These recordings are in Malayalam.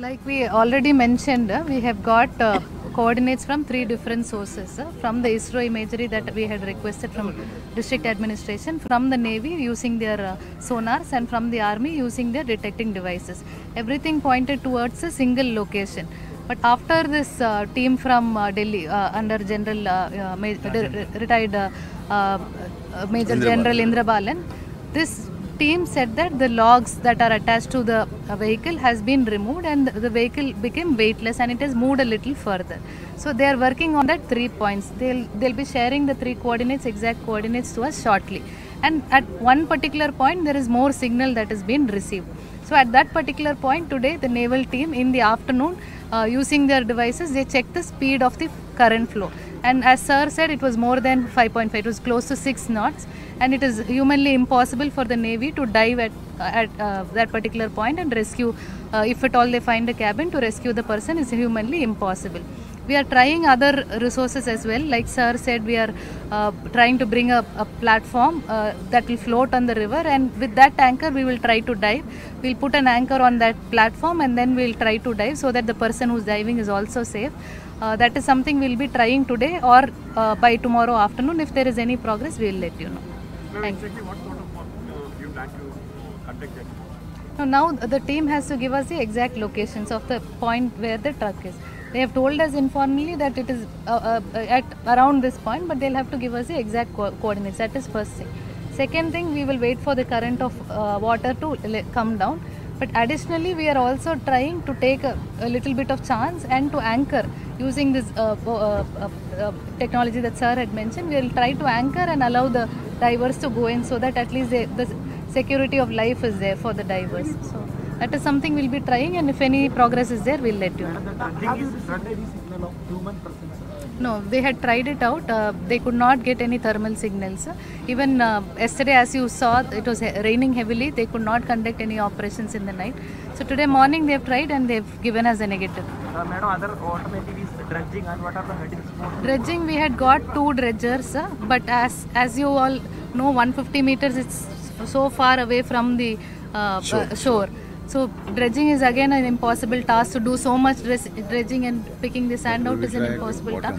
Like we already mentioned, uh, we have got uh, coordinates from three different sources. uh, from the ISRO imagery that we had requested from district administration, from the Navy using their uh, sonars, and from the Army using their detecting devices. Everything pointed towards a single location. But after this uh, team from uh, Delhi, uh, under General uh, uh, Ma- re- retired uh, uh, Major General Indra Balan, this team said that the logs that are attached to the uh, vehicle has been removed and the vehicle became weightless and it has moved a little further so they are working on that three points they'll they'll be sharing the three coordinates exact coordinates to us shortly and at one particular point there is more signal that has been received so at that particular point today the naval team in the afternoon uh, using their devices they checked the speed of the current flow and as sir said it was more than 5.5 it was close to 6 knots and it is humanly impossible for the navy to dive at, at uh, that particular point and rescue uh, if at all they find a cabin to rescue the person is humanly impossible we are trying other resources as well like sir said we are uh, trying to bring a, a platform uh, that will float on the river and with that anchor we will try to dive we'll put an anchor on that platform and then we'll try to dive so that the person who's diving is also safe uh, that is something we'll be trying today or uh, by tomorrow afternoon if there is any progress we'll let you know Thank you. What sort of work uh, you plan to uh, conduct at No, now the team has to give us the exact locations of the point where the truck is. They have told us informally that it is uh, uh, at around this point, but they'll have to give us the exact co- coordinates. That is first thing. Second thing, we will wait for the current of uh, water to le- come down. But additionally, we are also trying to take a, a little bit of chance and to anchor using this uh, uh, uh, uh, technology that sir had mentioned. We will try to anchor and allow the divers to go in so that at least they, the security of life is there for the divers. So that is something we'll be trying, and if any progress is there, we'll let you know. Have you received any signal of human presence? No, they had tried it out. Uh, they could not get any thermal signals. Even uh, yesterday, as you saw, it was he- raining heavily. They could not conduct any operations in the night. So today morning, they have tried and they've given us a negative. Uh, Madam, other alternative is dredging and what are the headings for? Dredging, we had got two dredgers, uh, but as as you all know, 150 meters it's so far away from the uh, uh, shore. So dredging is again an impossible task to do so much dres- dredging and picking the sand out is an impossible task.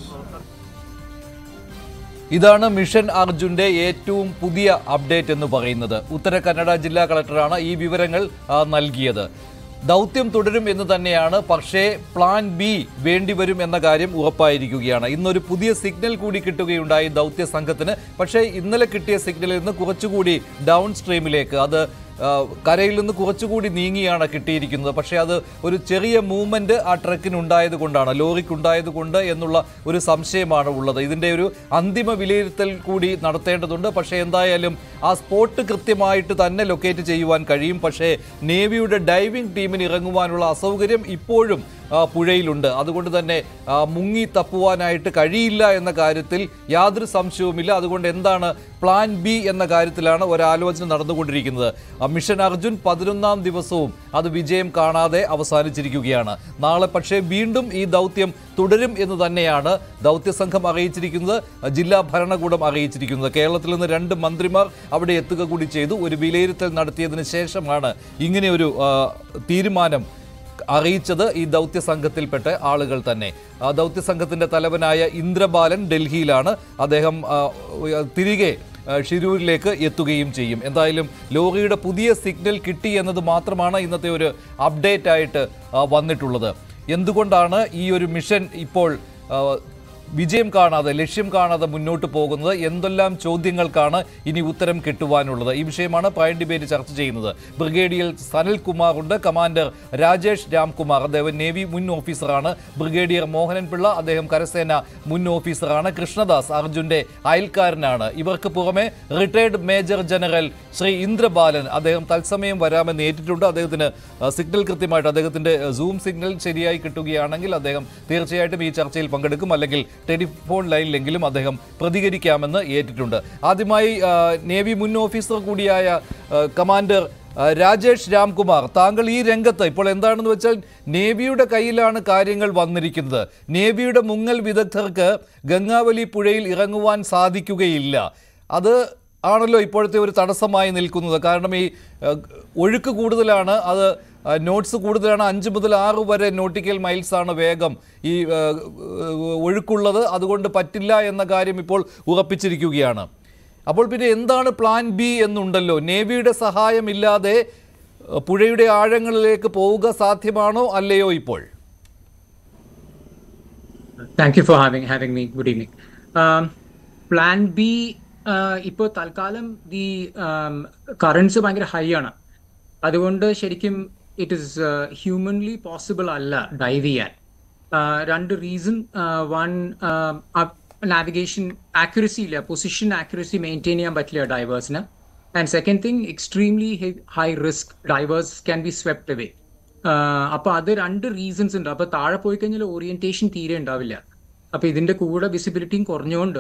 ഇതാണ് മിഷൻ അർജുന്റെ ഏറ്റവും പുതിയ അപ്ഡേറ്റ് എന്ന് പറയുന്നത് ഉത്തര കന്നഡ ജില്ലാ കളക്ടറാണ് ഈ വിവരങ്ങൾ ആ, നൽകിയത് ദൗത്യം തുടരും എന്ന് തന്നെയാണ് പക്ഷേ പ്ലാൻ ബി വേണ്ടിവരും എന്ന കാര്യം ഉറപ്പായിരിക്കുകയാണ് ഇന്നൊരു പുതിയ സിഗ്നൽ കൂടി കിട്ടുകയുണ്ടായി ദൗത്യ സംഘത്തിന് പക്ഷേ ഇന്നലെ കിട്ടിയ സിഗ്നലിൽ നിന്ന് കുറച്ചുകൂടി ഡൗൺ സ്ട്രീമിലേക്ക് അത് ആ, കരയിൽ നിന്ന് കുറച്ചുകൂടി നീങ്ങിയാണ് കിട്ടിയിരിക്കുന്നത് പക്ഷേ അത് ഒരു ചെറിയ മൂവ്മെന്റ് ആ ട്രക്കിന് ഉണ്ടായത് കൊണ്ടാണ് ലോറിക്ക് ഉണ്ടായത് കൊണ്ട് എന്നുള്ള ഒരു സംശയമാണ് ഉള്ളത് ഇതിന്റെ ഒരു അന്തിമ വിലയിരുത്തൽ കൂടി നടത്തേണ്ടതുണ്ട് പക്ഷേ എന്തായാലും ആ സ്പോട്ട് കൃത്യമായിട്ട് തന്നെ ലൊക്കേറ്റ് ചെയ്യുവാൻ കഴിയും പക്ഷേ നേവിയുടെ ഡൈവിംഗ് ടീമിന് ഇറങ്ങുവാനുള്ള അസൗകര്യം ഇപ്പോഴും ആ, പുഴയിലുണ്ട് അതുകൊണ്ട് തന്നെ ആ, മുങ്ങി തപ്പുവാനായിട്ട് കഴിയില്ല എന്ന കാര്യത്തിൽ യാതൊരു സംശയവുമില്ല അതുകൊണ്ട് എന്താണ് പ്ലാൻ ബി എന്ന കാര്യത്തിലാണ് ഒരാലോചന നടന്നുകൊണ്ടിരിക്കുന്നത് ആ, മിഷൻ അർജുൻ പതിനൊന്നാം ദിവസവും അത് വിജയം കാണാതെ അവസാനിച്ചിരിക്കുകയാണ് നാളെ പക്ഷേ വീണ്ടും ഈ ദൗത്യം തുടരും എന്ന് തന്നെയാണ് ദൗത്യ സംഘം അറിയിച്ചിരിക്കുന്നത് ജില്ലാ ഭരണകൂടം അറിയിച്ചിരിക്കുന്നത് കേരളത്തിൽ നിന്ന് രണ്ട് മന്ത്രിമാർ അവിടെ എത്തുക കൂടി ചെയ്തു ഒരു വിലയിരുത്തൽ നടത്തിയതിന് ശേഷമാണ് ഇങ്ങനെയൊരു ആ, തീരുമാനം അറിയിച്ചത് ഈ ദൗത്യ സംഘത്തിൽപ്പെട്ട ആളുകൾ തന്നെ ആ ദൗത്യ സംഘത്തിന്റെ തലവനായ ഇന്ദ്രബാലൻ ഡൽഹിയിലാണ് അദ്ദേഹം ആ, തിരികെ ആ, ഷിരൂരിലേക്ക് എത്തുകയും ചെയ്യും എന്തായാലും ലോറിയുടെ പുതിയ സിഗ്നൽ കിട്ടി എന്നത് മാത്രമാണ് ഇന്നത്തെ ഒരു അപ്ഡേറ്റ് ആയിട്ട് ആ, വന്നിട്ടുള്ളത് എന്തുകൊണ്ടാണ് ഈ ഒരു മിഷൻ ഇപ്പോൾ ആ, വിജയം കാണാതെ ലക്ഷ്യം കാണാതെ മുന്നോട്ട് പോകുന്നത് എന്തെല്ലാം ചോദ്യങ്ങൾക്കാണ് ഇനി ഉത്തരം കിട്ടുവാനുള്ളത് ഈ വിഷയമാണ് പ്രൈം ഡിബേറ്റ് ചർച്ച ചെയ്യുന്നത് ബ്രിഗേഡിയർ സനൽ കുമാർ ഉണ്ട് കമാൻഡർ രാജേഷ് രാംകുമാർ അദ്ദേഹം നേവി മുൻ ഓഫീസറാണ് ബ്രിഗേഡിയർ മോഹനൻ പിള്ള അദ്ദേഹം കരസേന മുൻ ഓഫീസറാണ് കൃഷ്ണദാസ് അർജുന്റെ അയൽക്കാരനാണ് ഇവർക്ക് പുറമെ retired major general Sri Indrabalan അദ്ദേഹം തത്സമയം വരാമെന്ന് ഏറ്റിട്ടുണ്ട് അദ്ദേഹത്തിന് ആ, സിഗ്നൽ കൃത്യമായിട്ട് അദ്ദേഹത്തിന്റെ സൂം സിഗ്നൽ ശരിയായി കിട്ടുകയാണെങ്കിൽ അദ്ദേഹം തീർച്ചയായിട്ടും ഈ ചർച്ചയിൽ പങ്കെടുക്കും അല്ലെങ്കിൽ ടെലിഫോൺ ലൈനിലെങ്കിലും അദ്ദേഹം പ്രതികരിക്കാമെന്ന് ഏറ്റിട്ടുണ്ട് ആദ്യമായി ആ, നേവി മുൻ ഓഫീസർ കൂടിയായ ആ, കമാൻഡർ ആ, രാജേഷ് രാംകുമാർ താങ്കൾ ഈ രംഗത്ത് ഇപ്പോൾ എന്താണെന്ന് വെച്ചാൽ നേവിയുടെ കയ്യിലാണ് കാര്യങ്ങൾ വന്നിരിക്കുന്നത് നേവിയുടെ മുങ്ങൽ വിദഗ്ധർക്ക് ഗംഗാവലി പുഴയിൽ ഇറങ്ങുവാൻ സാധിക്കുകയില്ല അത് ആണല്ലോ ഇപ്പോഴത്തെ ഒരു തടസ്സമായി നിൽക്കുന്നത് കാരണം ഈ ആ, ഒഴുക്ക് കൂടുതലാണ് അത് നോട്ട്സ് കൂടുതലാണ് അഞ്ച് മുതൽ ആറ് വരെ നോട്ടിക്കൽ മൈൽസ് ആണ് വേഗം ഈ ആ, ഒഴുക്കുള്ളത് അതുകൊണ്ട് പറ്റില്ല എന്ന കാര്യം ഇപ്പോൾ ഉറപ്പിച്ചിരിക്കുകയാണ് അപ്പോൾ പിന്നെ എന്താണ് പ്ലാൻ ബി എന്നുണ്ടല്ലോ നേവിയുടെ സഹായമില്ലാതെ ആ, പുഴയുടെ ആഴങ്ങളിലേക്ക് പോവുക സാധ്യമാണോ അല്ലയോ ഇപ്പോൾ Thank you for having having me. Good evening. Um, plan B uh, ഇപ്പോൾ തൽക്കാലം ദി കറൻസ് ഭയങ്കര ഹൈ ആണ് അതുകൊണ്ട് ശരിക്കും ഇറ്റ് ഇസ് ഹ്യൂമൻലി പോസിബിൾ അല്ല ഡൈവ് ചെയ്യാൻ Uh, രണ്ട് റീസൺ വൺ നാവിഗേഷൻ ആക്യുറസി ഇല്ല പൊസിഷൻ ആക്യുറസി മെയിൻറ്റെയിൻ ചെയ്യാൻ പറ്റില്ല ഡൈവേഴ്സിന് and second thing extremely high risk divers can be swept away അപ്പൊ അത് രണ്ട് റീസൺസ് ഉണ്ട് അപ്പൊ താഴെ പോയി കഴിഞ്ഞാൽ ഓറിയന്റേഷൻ തീരെ ഉണ്ടാവില്ല അപ്പൊ ഇതിന്റെ കൂടെ വിസിബിലിറ്റിയും കുറഞ്ഞുകൊണ്ട്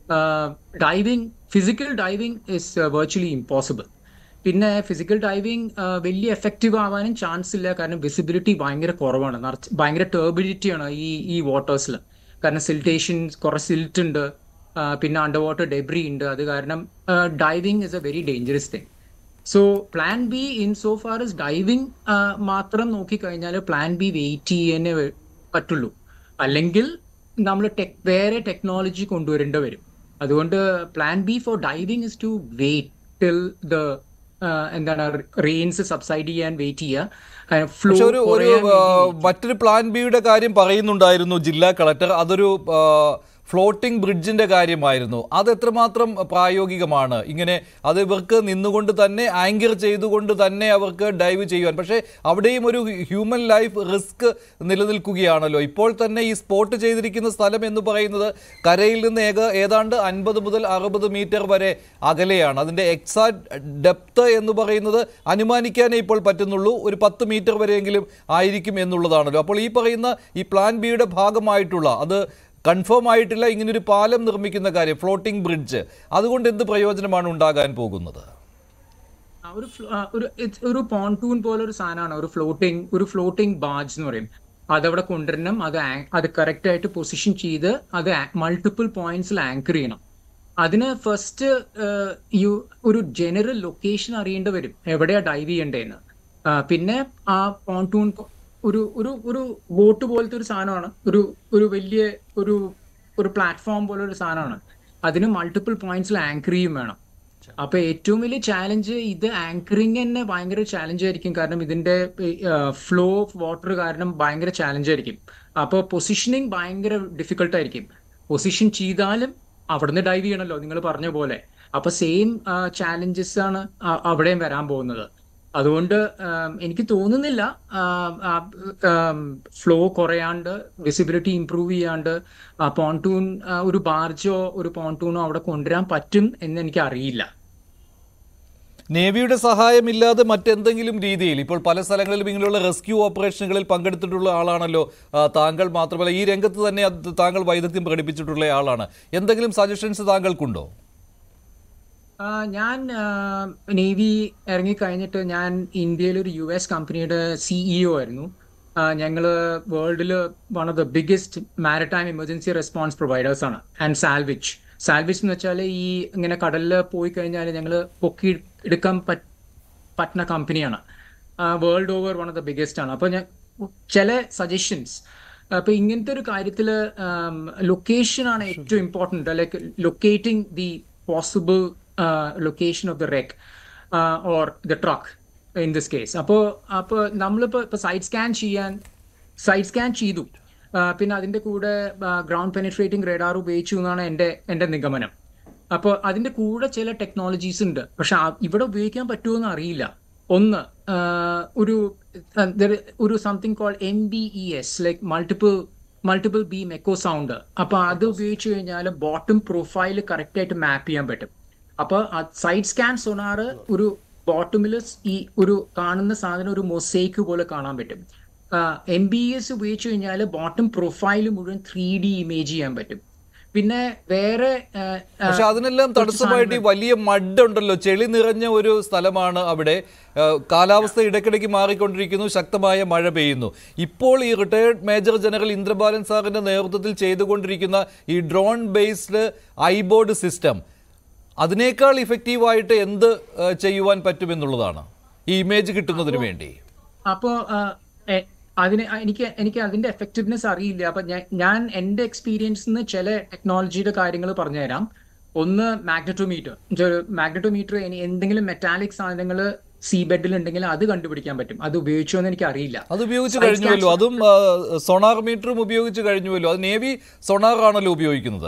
diving physical diving is virtually impossible പിന്നെ ഫിസിക്കൽ ഡൈവിംഗ് വലിയ എഫക്റ്റീവ് ആവാനും ചാൻസ് ഇല്ല കാരണം വിസിബിലിറ്റി ഭയങ്കര കുറവാണ് നിറച്ച് ഭയങ്കര ടേബിലിറ്റിയാണ് ഈ ഈ വാട്ടേഴ്സിൽ കാരണം സിൽറ്റേഷൻ കുറെ സിൽറ്റ് ഉണ്ട് ആ, പിന്നെ അണ്ടർ വാട്ടർ ഡെബ്രി ഉണ്ട് അത് കാരണം diving is a very dangerous thing so plan B in so far is diving മാത്രം നോക്കിക്കഴിഞ്ഞാൽ പ്ലാൻ ബി വെയിറ്റ് ചെയ്യാനേ വ- പറ്റുള്ളൂ അല്ലെങ്കിൽ നമ്മൾ ടെക് വേറെ ടെക്നോളജി കൊണ്ടുവരേണ്ടി വരും അതുകൊണ്ട് plan B for diving is to wait till the എന്താണ് റെയിൻസ് സബ്സൈഡ് ചെയ്യാൻ വെയിറ്റ് ചെയ്യുക ഫ്ലോ പക്ഷെ ഒരു ഒരു ആ, മറ്റൊരു പ്ലാൻ ബിയുടെ കാര്യം പറയുന്നുണ്ടായിരുന്നു ജില്ലാ കളക്ടർ അതൊരു ഫ്ലോട്ടിംഗ് ബ്രിഡ്ജിന്റെ കാര്യമായിരുന്നു അത് എത്രമാത്രം പ്രായോഗികമാണ് ഇങ്ങനെ അത് ഇവർക്ക് നിന്നുകൊണ്ട് തന്നെ ആങ്കർ ചെയ്തുകൊണ്ട് തന്നെ അവർക്ക് ഡൈവ് ചെയ്യുവാൻ പക്ഷേ അവിടെയും ഒരു ഹ്യൂമൻ ലൈഫ് റിസ്ക് നിലനിൽക്കുകയാണല്ലോ ഇപ്പോൾ തന്നെ ഈ സ്പോട്ട് ചെയ്തിരിക്കുന്ന സ്ഥലം എന്ന് പറയുന്നത് കരയിൽ നിന്ന് ഏക ഏതാണ്ട് അൻപത് മുതൽ അറുപത് മീറ്റർ വരെ അകലെയാണ് അതിൻ്റെ എക്സാക്ട് ഡെപ്ത് എന്ന് പറയുന്നത് അനുമാനിക്കാനേ ഇപ്പോൾ പറ്റുന്നുള്ളൂ ഒരു പത്ത് മീറ്റർ വരെയെങ്കിലും ആയിരിക്കും എന്നുള്ളതാണല്ലോ അപ്പോൾ ഈ പറയുന്ന ഈ പ്ലാൻ ബിയുടെ ഭാഗമായിട്ടുള്ള അത് കൺഫേം ആയിട്ടില്ല ഇങ്ങനൊരു പാലം നിർമ്മിക്കുന്ന കാര്യം ഫ്ലോട്ടിംഗ് ബ്രിഡ്ജ് അതുകൊണ്ട് എന്ത് പ്രയോജനമാണ് ഉണ്ടാകാൻ പോകുന്നത് ആ, ഒരു ഫ്ലോ- ആ, ഒരു it's ഒരു പോൺടൂൺ പോലെ ഒരു സാധനമാണ് ഒരു ഫ്ലോട്ടിംഗ് ഒരു ഫ്ലോട്ടിംഗ് ബാഡ്ജ് എന്ന് പറയും അതവിടെ കൊണ്ടുവരണം അത് ആ- അത് കറക്റ്റ് ആയിട്ട് പൊസിഷൻ ചെയ്ത് അത് മൾട്ടിപ്പിൾ പോയിന്റ്സിൽ ആങ്കർ ചെയ്യണം അതിന് ഫസ്റ്റ് യു ഒരു ജനറൽ ലൊക്കേഷൻ അറിയേണ്ടി വരും എവിടെയാ ഡൈവ് ചെയ്യേണ്ടതെന്ന് ആ, പിന്നെ ആ പോൺടൂൺ ഒരു ഒരു ഒരു ബോട്ട് പോലത്തെ ഒരു സാധനമാണ് ഒരു ഒരു വലിയ ഒരു ഒരു പ്ലാറ്റ്ഫോം പോലെ ഒരു സാധനമാണ് അതിന് മൾട്ടിപ്പിൾ പോയിന്റ്സിൽ ആങ്കർ ചെയ്യും വേണം അപ്പൊ ഏറ്റവും വലിയ ചാലഞ്ച് ഇത് ആങ്കറിങ് തന്നെ ഭയങ്കര ചാലഞ്ച് ആയിരിക്കും കാരണം ഇതിന്റെ ഫ്ലോ ഓഫ് വാട്ടർ കാരണം ഭയങ്കര ചാലഞ്ച് ആയിരിക്കും അപ്പൊ പൊസിഷനിങ് ഭയങ്കര ഡിഫിക്കൽട്ട് ആയിരിക്കും പൊസിഷൻ ചെയ്താലും അവിടുന്ന് ഡൈവ് ചെയ്യണമല്ലോ നിങ്ങൾ പറഞ്ഞ പോലെ അപ്പൊ സെയിം ചാലഞ്ചസ് ആണ് അ- അവിടെയും വരാൻ പോകുന്നത് അതുകൊണ്ട് ആം, എനിക്ക് തോന്നുന്നില്ല ഫ്ലോ കുറയാണ്ട് വിസിബിലിറ്റി ഇംപ്രൂവ് ചെയ്യാണ്ട് പോൺടൂൺ ഒരു ബാർജോ ഒരു പോൺടൂണോ അവിടെ കൊണ്ടുവരാൻ പറ്റും എന്ന് എനിക്ക് അറിയില്ല നേവിയുടെ സഹായമില്ലാതെ മറ്റെന്തെങ്കിലും രീതിയിൽ ഇപ്പോൾ പല സ്ഥലങ്ങളിലും ഇങ്ങനെയുള്ള റെസ്ക്യൂ ഓപ്പറേഷനുകളിൽ പങ്കെടുത്തിട്ടുള്ള ആളാണല്ലോ ആ, താങ്കൾ മാത്രമല്ല ഈ രംഗത്ത് തന്നെ അത് താങ്കൾ വൈദഗ്ധ്യം പ്രകടിപ്പിച്ചിട്ടുള്ള ആളാണ് എന്തെങ്കിലും സജഷൻസ് താങ്കൾക്കുണ്ടോ ആ, ഞാൻ നേവി ഇറങ്ങി കഴിഞ്ഞിട്ട് ഞാൻ ഇന്ത്യയിൽ ഒരു യു എസ് കമ്പനിയുടെ സിഇഒ ആയിരുന്നു ആ, ഞങ്ങള് വേൾഡിൽ one of the biggest maritime emergency response providers ആണ് ആൻഡ് സാൽവിച്ച് സാൽവിച്ച് എന്ന് വെച്ചാൽ ഈ ഇങ്ങനെ കടലിൽ പോയി കഴിഞ്ഞാൽ ഞങ്ങൾ പൊക്കി എടുക്കാൻ പറ്റ് പറ്റുന്ന കമ്പനിയാണ് world over one of the biggest ആണ് അപ്പോൾ ഞാൻ ചില സജഷൻസ് അപ്പൊ ഇങ്ങനത്തെ ഒരു കാര്യത്തില് ലൊക്കേഷൻ ആണ് ഏറ്റവും important like locating the possible location of the wreck or the truck in this case അപ്പോൾ അപ്പോൾ നമ്മളിപ്പോൾ ഇപ്പോൾ സൈഡ് സ്കാൻ ചെയ്യാൻ സൈഡ് സ്കാൻ ചെയ്തു ആ, പിന്നെ അതിന്റെ കൂടെ ഗ്രൗണ്ട് പെനിട്രേറ്റിംഗ് റേഡാർ ഉപയോഗിച്ചു എന്നാണ് എൻ്റെ എൻ്റെ നിഗമനം അപ്പോൾ അതിന്റെ കൂടെ ചില ടെക്നോളജീസ് ഉണ്ട് പക്ഷെ ആ- ഇവിടെ ഉപയോഗിക്കാൻ പറ്റുമോ അറിയില്ല ഒന്ന് ആ, ഒരു ആ, there- ഒരു something call M B E S like multiple multiple beam echo sound അപ്പൊ അത് ഉപയോഗിച്ച് കഴിഞ്ഞാൽ ബോട്ടം പ്രൊഫൈൽ കറക്റ്റ് ആയിട്ട് മാപ്പ് ചെയ്യാൻ പറ്റും അപ്പൊ സൈഡ് സ്കാൻ സൊണാർ ഒരു ബോട്ടമിൽ ഈ ഒരു കാണുന്ന സാധനം ഒരു മൊസൈക്ക് പോലെ കാണാൻ പറ്റും എം ബി എസ് ഉപയോഗിച്ച് കഴിഞ്ഞാൽ ബോട്ടം പ്രൊഫൈൽ മുഴുവൻ ത്രീ ഡി ഇമേജ് ചെയ്യാൻ പറ്റും പിന്നെ വേറെ ആ, ആ, പക്ഷെ അതിനെല്ലാം കുറച്ച് തടസ്സമായിട്ട് ഈ വലിയ മഡ് ഉണ്ടല്ലോ ചെളി നിറഞ്ഞ ഒരു സ്ഥലമാണ് അവിടെ ആ, കാലാവസ്ഥ ഇടയ്ക്കിടയ്ക്ക് മാറിക്കൊണ്ടിരിക്കുന്നു ശക്തമായ മഴ പെയ്യുന്നു ഇപ്പോൾ ഈ റിട്ടയർഡ് മേജർ ജനറൽ ഇന്ദ്രബാലൻ സാറിന്റെ നേതൃത്വത്തിൽ ചെയ്തുകൊണ്ടിരിക്കുന്ന ഈ ഡ്രോൺ ബേസ്ഡ് ഐബോർഡ് സിസ്റ്റം അതിനേക്കാൾ ഇഫക്റ്റീവായിട്ട് എന്ത് ആ, ചെയ്യുവാൻ പറ്റുമെന്നുള്ളതാണ് ഈ ഇമേജ് കിട്ടുന്നതിന് വേണ്ടി അപ്പോ ആ, എ- അതിന് എനിക്ക് എനിക്ക് അതിന്റെ എഫക്റ്റീവ്നെസ് അറിയില്ല അപ്പൊ ഞാൻ ഞാൻ എന്റെ എക്സ്പീരിയൻസിൽ നിന്ന് ചില ടെക്നോളജിയുടെ കാര്യങ്ങൾ പറഞ്ഞുതരാം ഒന്ന് മാഗ്നറ്റോമീറ്റർ മാഗ്നറ്റോമീറ്റർ എന്തെങ്കിലും മെറ്റാലിക് സാധനങ്ങൾ സീ ബെഡിൽ ഉണ്ടെങ്കിൽ അത് കണ്ടുപിടിക്കാൻ പറ്റും അത് ഉപയോഗിച്ചോ എന്ന് എനിക്ക് അറിയില്ല അത് ഉപയോഗിച്ച് Side കഴിഞ്ഞുവല്ലോ scans- അതും സൊണാർ മീറ്ററും ഉപയോഗിച്ച് കഴിഞ്ഞുവല്ലോ അത് നേവി സൊണാർ ആണല്ലോ ഉപയോഗിക്കുന്നത്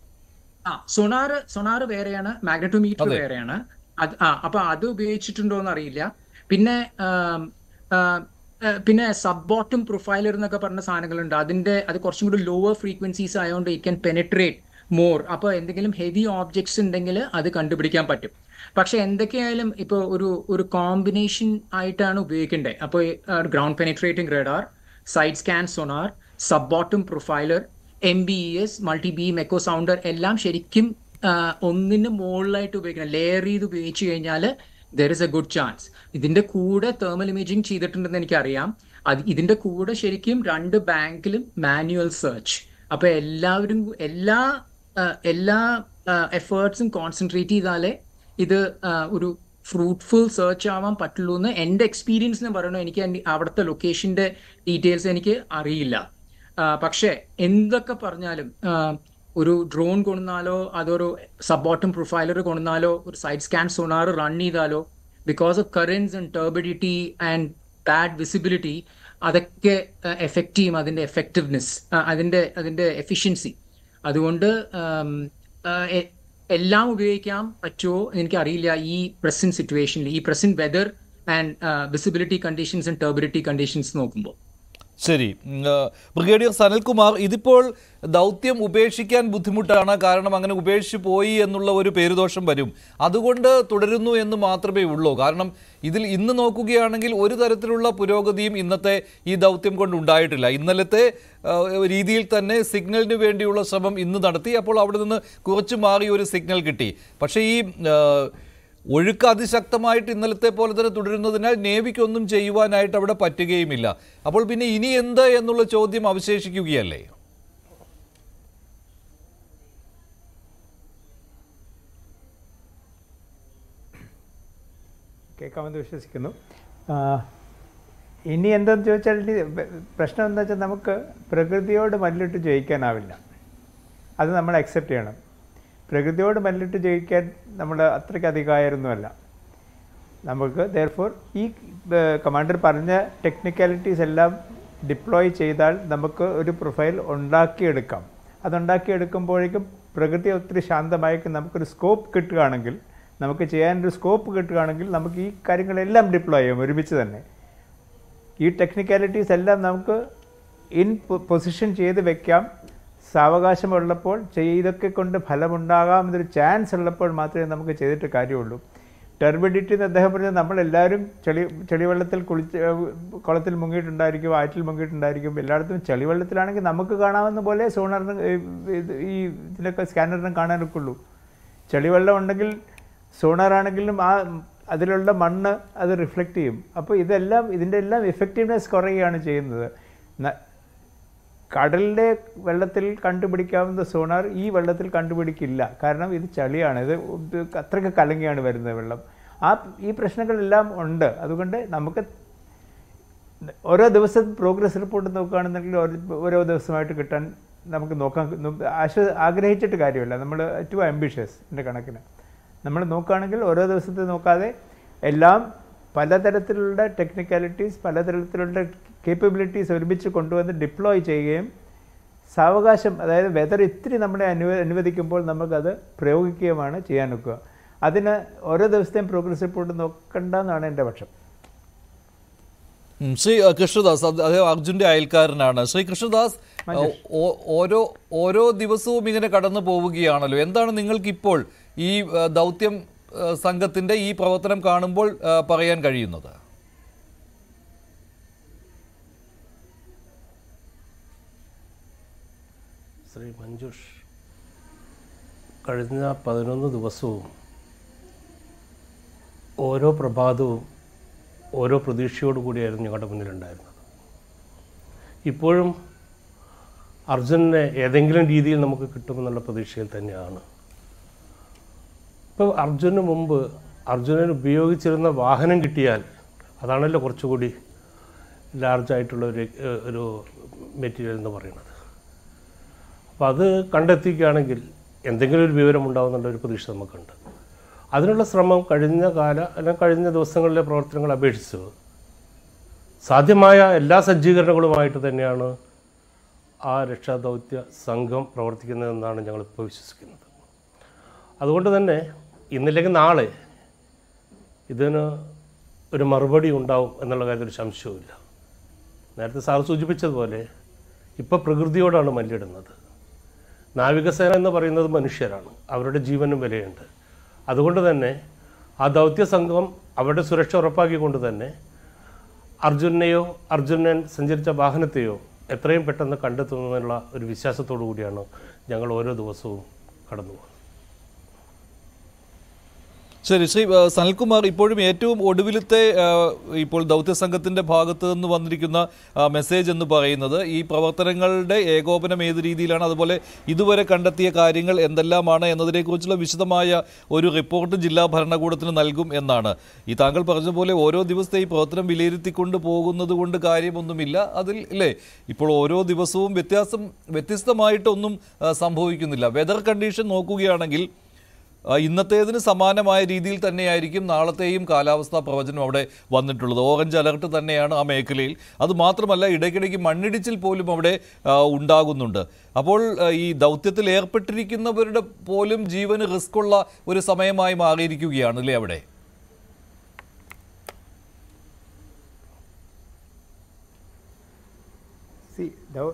ആ സൊണാർ സൊണാർ വേറെയാണ് മാഗ്നറ്റോമീറ്റർ അതെ. വേറെയാണ് അത് ആ അപ്പൊ അത് ഉപയോഗിച്ചിട്ടുണ്ടോ എന്ന് അറിയില്ല പിന്നെ ആം, ആ, ആ, പിന്നെ സബ് ബോട്ടം പ്രൊഫൈലർ എന്നൊക്കെ പറഞ്ഞ സാധനങ്ങളുണ്ട് അതിന്റെ അത് കുറച്ചും കൂടി ലോവർ ഫ്രീക്വൻസീസ് ആയതുകൊണ്ട് ഇറ്റ് ക്യാൻ പെനിട്രേറ്റ് മോർ അപ്പോൾ എന്തെങ്കിലും ഹെവി ഓബ്ജക്ട്സ് ഉണ്ടെങ്കിൽ അത് കണ്ടുപിടിക്കാൻ പറ്റും പക്ഷെ എന്തൊക്കെയായാലും ഇപ്പോൾ ഒരു ഒരു കോമ്പിനേഷൻ ആയിട്ടാണ് ഉപയോഗിക്കേണ്ടത് അപ്പോൾ ground penetrating radar side scan sonar sub bottom profiler M B S multi beam echo sounder എല്ലാം ശരിക്കും ആ, ഒന്നിന് മുകളിലായിട്ട് ഉപയോഗിക്കണം ലെയർ ചെയ്ത് ഉപയോഗിച്ച് കഴിഞ്ഞാൽ there is a good chance ഇതിന്റെ കൂടെ തേർമൽ ഇമേജിംഗ് ചെയ്തിട്ടുണ്ടെന്ന് എനിക്കറിയാം അത് ഇതിന്റെ കൂടെ ശരിക്കും രണ്ട് ബാങ്കിലും മാനുവൽ സെർച്ച് അപ്പൊ എല്ലാവരും എല്ലാ ആ, എല്ലാ എഫേർട്സും കോൺസെൻട്രേറ്റ് ചെയ്താലേ ഇത് ആ, ഒരു ഫ്രൂട്ട്ഫുൾ സെർച്ച് ആവാൻ പറ്റുള്ളൂ എന്ന് എൻ്റെ എക്സ്പീരിയൻസ് പറയണു എനിക്ക് എൻ്റെ അവിടുത്തെ ലൊക്കേഷൻ്റെ ഡീറ്റെയിൽസ് എനിക്ക് അറിയില്ല ആ, പക്ഷേ എന്തൊക്കെ പറഞ്ഞാലും ആ, ഒരു ഡ്രോൺ കൊണ്ടുവന്നാലോ അതൊരു സബോട്ടം പ്രൊഫൈലർ കൊണ്ടുവന്നാലോ ഒരു സൈഡ് സ്കാൻ സോണാർ റൺ ചെയ്താലോ because of currents and turbidity and bad visibility അതൊക്കെ എഫക്റ്റ് ചെയ്യും അതിൻ്റെ എഫക്റ്റീവ്നെസ് അതിൻ്റെ അതിൻ്റെ എഫിഷ്യൻസി അതുകൊണ്ട് ആം, ആ, എ- എല്ലാം ഉപയോഗിക്കാൻ പറ്റുമോ എനിക്ക് അറിയില്ല ഈ പ്രസന്റ് സിറ്റുവേഷനിൽ ഈ present weather and visibility conditions and turbidity conditions നോക്കുമ്പോൾ ശരി ഉം, ആ, ബ്രിഗേഡിയർ സനൽകുമാർ ഇതിപ്പോൾ ദൗത്യം ഉപേക്ഷിക്കാൻ ബുദ്ധിമുട്ടാണ് കാരണം അങ്ങനെ ഉപേക്ഷിച്ച് പോയി എന്നുള്ള ഒരു പേരുദോഷം വരും അതുകൊണ്ട് തുടരുന്നു എന്ന് മാത്രമേ ഉള്ളൂ കാരണം ഇതിൽ ഇന്ന് നോക്കുകയാണെങ്കിൽ ഒരു തരത്തിലുള്ള പുരോഗതിയും ഇന്നത്തെ ഈ ദൗത്യം കൊണ്ട് ഉണ്ടായിട്ടില്ല ഇന്നലത്തെ ആ, രീതിയിൽ തന്നെ സിഗ്നലിന് വേണ്ടിയുള്ള ശ്രമം ഇന്ന് നടത്തി അപ്പോൾ അവിടെ നിന്ന് കുറച്ച് മാറി ഒരു സിഗ്നൽ കിട്ടി പക്ഷേ ഈ ആ, ഒഴുക്ക് അതിശക്തമായിട്ട് ഇന്നലത്തെ പോലെ തന്നെ തുടരുന്നതിനാൽ നേവിക്കൊന്നും ചെയ്യുവാനായിട്ട് അവിടെ പറ്റുകയുമില്ല അപ്പോൾ പിന്നെ ഇനി എന്ത് എന്നുള്ള ചോദ്യം അവശേഷിക്കുകയല്ലേ കേൾക്കാമെന്ന് വിശ്വസിക്കുന്നു ആ, ഇനി എന്തെന്ന് ചോദിച്ചാൽ ഇനി ബ- പ്രശ്നം എന്താ വെച്ചാൽ നമുക്ക് പ്രകൃതിയോട് മല്ലിട്ട് ജയിക്കാനാവില്ല അത് നമ്മൾ അക്സെപ്റ്റ് ചെയ്യണം പ്രകൃതിയോട് മല്ലിട്ട് ജയിക്കാൻ നമ്മൾ അത്രയ്ക്ക് അധികമായിരുന്നുമല്ല നമുക്ക് ദർഫോർ ഈ കമാൻഡർ പറഞ്ഞ ടെക്നിക്കാലിറ്റീസ് എല്ലാം ഡിപ്ലോയ് ചെയ്താൽ നമുക്ക് ഒരു പ്രൊഫൈൽ ഉണ്ടാക്കിയെടുക്കാം അതുണ്ടാക്കിയെടുക്കുമ്പോഴേക്കും പ്രകൃതി ഒത്തിരി ശാന്തമായി നമുക്കൊരു സ്കോപ്പ് കിട്ടുകയാണെങ്കിൽ നമുക്ക് ചെയ്യാനൊരു സ്കോപ്പ് കിട്ടുകയാണെങ്കിൽ നമുക്ക് ഈ കാര്യങ്ങളെല്ലാം ഡിപ്ലോയ് ചെയ്യാം ഒരുമിച്ച് തന്നെ ഈ ടെക്നിക്കാലിറ്റീസ് എല്ലാം നമുക്ക് ഇൻ പൊസിഷൻ ചെയ്ത് വെക്കാം സാവകാശമുള്ളപ്പോൾ ചെയ്- ഇതൊക്കെ കൊണ്ട് ഫലമുണ്ടാകാം എന്നൊരു ചാൻസ് ഉള്ളപ്പോൾ മാത്രമേ നമുക്ക് ചെയ്തിട്ട് കാര്യമുള്ളൂ ടെർബിഡിറ്റി എന്ന് അദ്ദേഹം പറഞ്ഞത് നമ്മളെല്ലാവരും ചെളി ചെളിവെള്ളത്തിൽ കുളിച്ച് ഏഹ് കുളത്തിൽ മുങ്ങിയിട്ടുണ്ടായിരിക്കും ആറ്റിൽ മുങ്ങിയിട്ടുണ്ടായിരിക്കും എല്ലായിടത്തും ചെളിവെള്ളത്തിലാണെങ്കിൽ നമുക്ക് കാണാവുന്ന പോലെ സോണറിന് ഇത് ഈ ഇതിലൊക്കെ സ്കാനറിനും കാണാനൊക്കെ ചെളിവെള്ളം ഉണ്ടെങ്കിൽ സോണാറാണെങ്കിലും ആ അതിലുള്ള മണ്ണ് അത് റിഫ്ലക്റ്റ് ചെയ്യും അപ്പോൾ ഇതെല്ലാം ഇതിൻ്റെ എല്ലാം എഫക്റ്റീവ്നെസ് കുറയുകയാണ് ചെയ്യുന്നത് ന- കടലിലെ വെള്ളത്തിൽ കണ്ടുപിടിക്കാവുന്ന സോണാർ ഈ വെള്ളത്തിൽ കണ്ടുപിടിക്കില്ല കാരണം ഇത് ചളിയാണ് ഇത് ഇത് അത്രയ്ക്ക് കലങ്ങിയാണ് വരുന്നത് വെള്ളം ആ ഈ പ്രശ്നങ്ങളെല്ലാം ഉണ്ട് അതുകൊണ്ട് നമുക്ക് ഓരോ ദിവസം പ്രോഗ്രസ് റിപ്പോർട്ട് നോക്കുകയാണെന്നുണ്ടെങ്കിൽ ഓരോ- ഓരോ ദിവസമായിട്ട് കിട്ടാൻ നമുക്ക് നോക്കാൻ ആശ ആഗ്രഹിച്ചിട്ട് കാര്യമില്ല നമ്മൾ ടു ആംബിഷ്യസ് എൻ്റെ കണക്കിന് നമ്മൾ നോക്കുകയാണെങ്കിൽ ഓരോ ദിവസത്തെ നോക്കാതെ എല്ലാം പലതരത്തിലുള്ള ടെക്നിക്കാലിറ്റീസ് പലതരത്തിലുള്ള കേപ്പബിലിറ്റീസ് ഒരുമിച്ച് കൊണ്ടുവന്ന് ഡിപ്ലോയ് ചെയ്യുകയും സാവകാശം അതായത് വെതർ ഇത്തിരി നമ്മളെ അനുവ അനുവദിക്കുമ്പോൾ നമുക്കത് പ്രയോഗിക്കുകയുമാണ് ചെയ്യാൻ നോക്കുക അതിന് ഓരോ ദിവസത്തെയും പ്രോഗ്രസ് റിപ്പോർട്ട് നോക്കണ്ട എന്നാണ് എൻ്റെ പക്ഷം ഉം, ശ്രീ അഹ്, കൃഷ്ണദാസ് അത് അദ്ദേഹം അർജുന്റെ അയൽക്കാരനാണ് ശ്രീ കൃഷ്ണദാസ് അഹ്, ഓ- ഓരോ ഓരോ ദിവസവും ഇങ്ങനെ കടന്നു പോവുകയാണല്ലോ എന്താണ് നിങ്ങൾക്ക് ഇപ്പോൾ ഈ അഹ്, ദൗത്യം അഹ്, സംഘത്തിന്റെ ഈ പ്രവർത്തനം കാണുമ്പോൾ അഹ്, പറയാൻ കഴിയുന്നത് ശ്രീ മഞ്ജുഷ് കഴിഞ്ഞ പതിനൊന്ന് ദിവസവും ഓരോ പ്രഭാതവും ഓരോ പ്രതീക്ഷയോടു കൂടിയായിരുന്നു ഞങ്ങളുടെ മുന്നിലുണ്ടായിരുന്നത് ഇപ്പോഴും അർജുനെ ഏതെങ്കിലും രീതിയിൽ നമുക്ക് കിട്ടുമെന്നുള്ള പ്രതീക്ഷയിൽ തന്നെയാണ് ഇപ്പോൾ അർജുന് മുമ്പ് അർജുനൻ ഉപയോഗിച്ചിരുന്ന വാഹനം കിട്ടിയാൽ അതാണല്ലോ കുറച്ചുകൂടി ലാർജായിട്ടുള്ള ഒരു ഏഹ്, ഒരു മെറ്റീരിയൽ എന്ന് പറയുന്നത് അപ്പോൾ അത് കണ്ടെത്തിക്കുകയാണെങ്കിൽ എന്തെങ്കിലും ഒരു വിവരം ഉണ്ടാവുന്നുള്ള ഒരു പ്രതീക്ഷ നമുക്കുണ്ട് അതിനുള്ള ശ്രമം കഴിഞ്ഞ കാല അല്ലെങ്കിൽ കഴിഞ്ഞ ദിവസങ്ങളിലെ പ്രവർത്തനങ്ങൾ അപേക്ഷിച്ച് സാധ്യമായ എല്ലാ സജ്ജീകരണങ്ങളുമായിട്ട് തന്നെയാണ് ആ രക്ഷാദൗത്യ സംഘം പ്രവർത്തിക്കുന്നതെന്നാണ് ഞങ്ങളിപ്പോൾ വിശ്വസിക്കുന്നത് അതുകൊണ്ട് തന്നെ ഇന്നില്ലെങ്കിൽ നാളെ ഇതിന് ഒരു മറുപടി ഉണ്ടാവും എന്നുള്ള കാര്യത്തിൽ ഒരു സംശയവുമില്ല നേരത്തെ സാർ സൂചിപ്പിച്ചതുപോലെ ഇപ്പോൾ പ്രകൃതിയോടാണ് മല്ലിടുന്നത് നാവികസേന എന്ന് പറയുന്നത് മനുഷ്യരാണ് അവരുടെ ജീവനും വിലയുണ്ട് അതുകൊണ്ട് തന്നെ ആ ദൗത്യ സംഘം അവരുടെ സുരക്ഷ ഉറപ്പാക്കിക്കൊണ്ട് തന്നെ അർജുനെയോ അർജുനൻ സഞ്ചരിച്ച വാഹനത്തെയോ എത്രയും പെട്ടെന്ന് കണ്ടെത്തുന്നതിനുള്ള ഒരു വിശ്വാസത്തോടു കൂടിയാണ് ഞങ്ങൾ ഓരോ ദിവസവും കടന്നു പോകുന്നത് ശരി ശ്രീ ആ, സനൽകുമാർ ഇപ്പോഴും ഏറ്റവും ഒടുവിലത്തെ ആ, ഇപ്പോൾ ദൗത്യ സംഘത്തിന്റെ ഭാഗത്ത് നിന്ന് വന്നിരിക്കുന്ന ആ, മെസ്സേജ് എന്ന് പറയുന്നത് ഈ പ്രവർത്തനങ്ങളുടെ ഏകോപനം ഏത് രീതിയിലാണ് അതുപോലെ ഇതുവരെ കണ്ടെത്തിയ കാര്യങ്ങൾ എന്തെല്ലാമാണ് എന്നതിനെക്കുറിച്ചുള്ള വിശദമായ ഒരു റിപ്പോർട്ട് ജില്ലാ ഭരണകൂടത്തിന് നൽകും എന്നാണ് ഈ താങ്കൾ പറഞ്ഞ പോലെ ഓരോ ദിവസത്തെ ഈ പ്രവർത്തനം വിലയിരുത്തിക്കൊണ്ട് പോകുന്നത് കൊണ്ട് കാര്യമൊന്നുമില്ല അതിൽ ഇല്ലേ ഇപ്പോൾ ഓരോ ദിവസവും വ്യത്യാസം വ്യത്യസ്തമായിട്ടൊന്നും ആ, സംഭവിക്കുന്നില്ല വെതർ കണ്ടീഷൻ നോക്കുകയാണെങ്കിൽ ആ, ഇന്നത്തേതിന് സമാനമായ രീതിയിൽ തന്നെയായിരിക്കും നാളത്തെയും കാലാവസ്ഥാ പ്രവചനം അവിടെ വന്നിട്ടുള്ളത് ഓറഞ്ച് അലർട്ട് തന്നെയാണ് ആ മേഖലയിൽ അത് മാത്രമല്ല ഇടയ്ക്കിടയ്ക്ക് മണ്ണിടിച്ചിൽ പോലും അവിടെ ആ, ഉണ്ടാകുന്നുണ്ട് അപ്പോൾ ആ, ഈ ദൗത്യത്തിൽ ഏർപ്പെട്ടിരിക്കുന്നവരുടെ പോലും ജീവന് റിസ്ക് ഉള്ള ഒരു സമയമായി മാറിയിരിക്കുകയാണ് അല്ലേ അവിടെ സി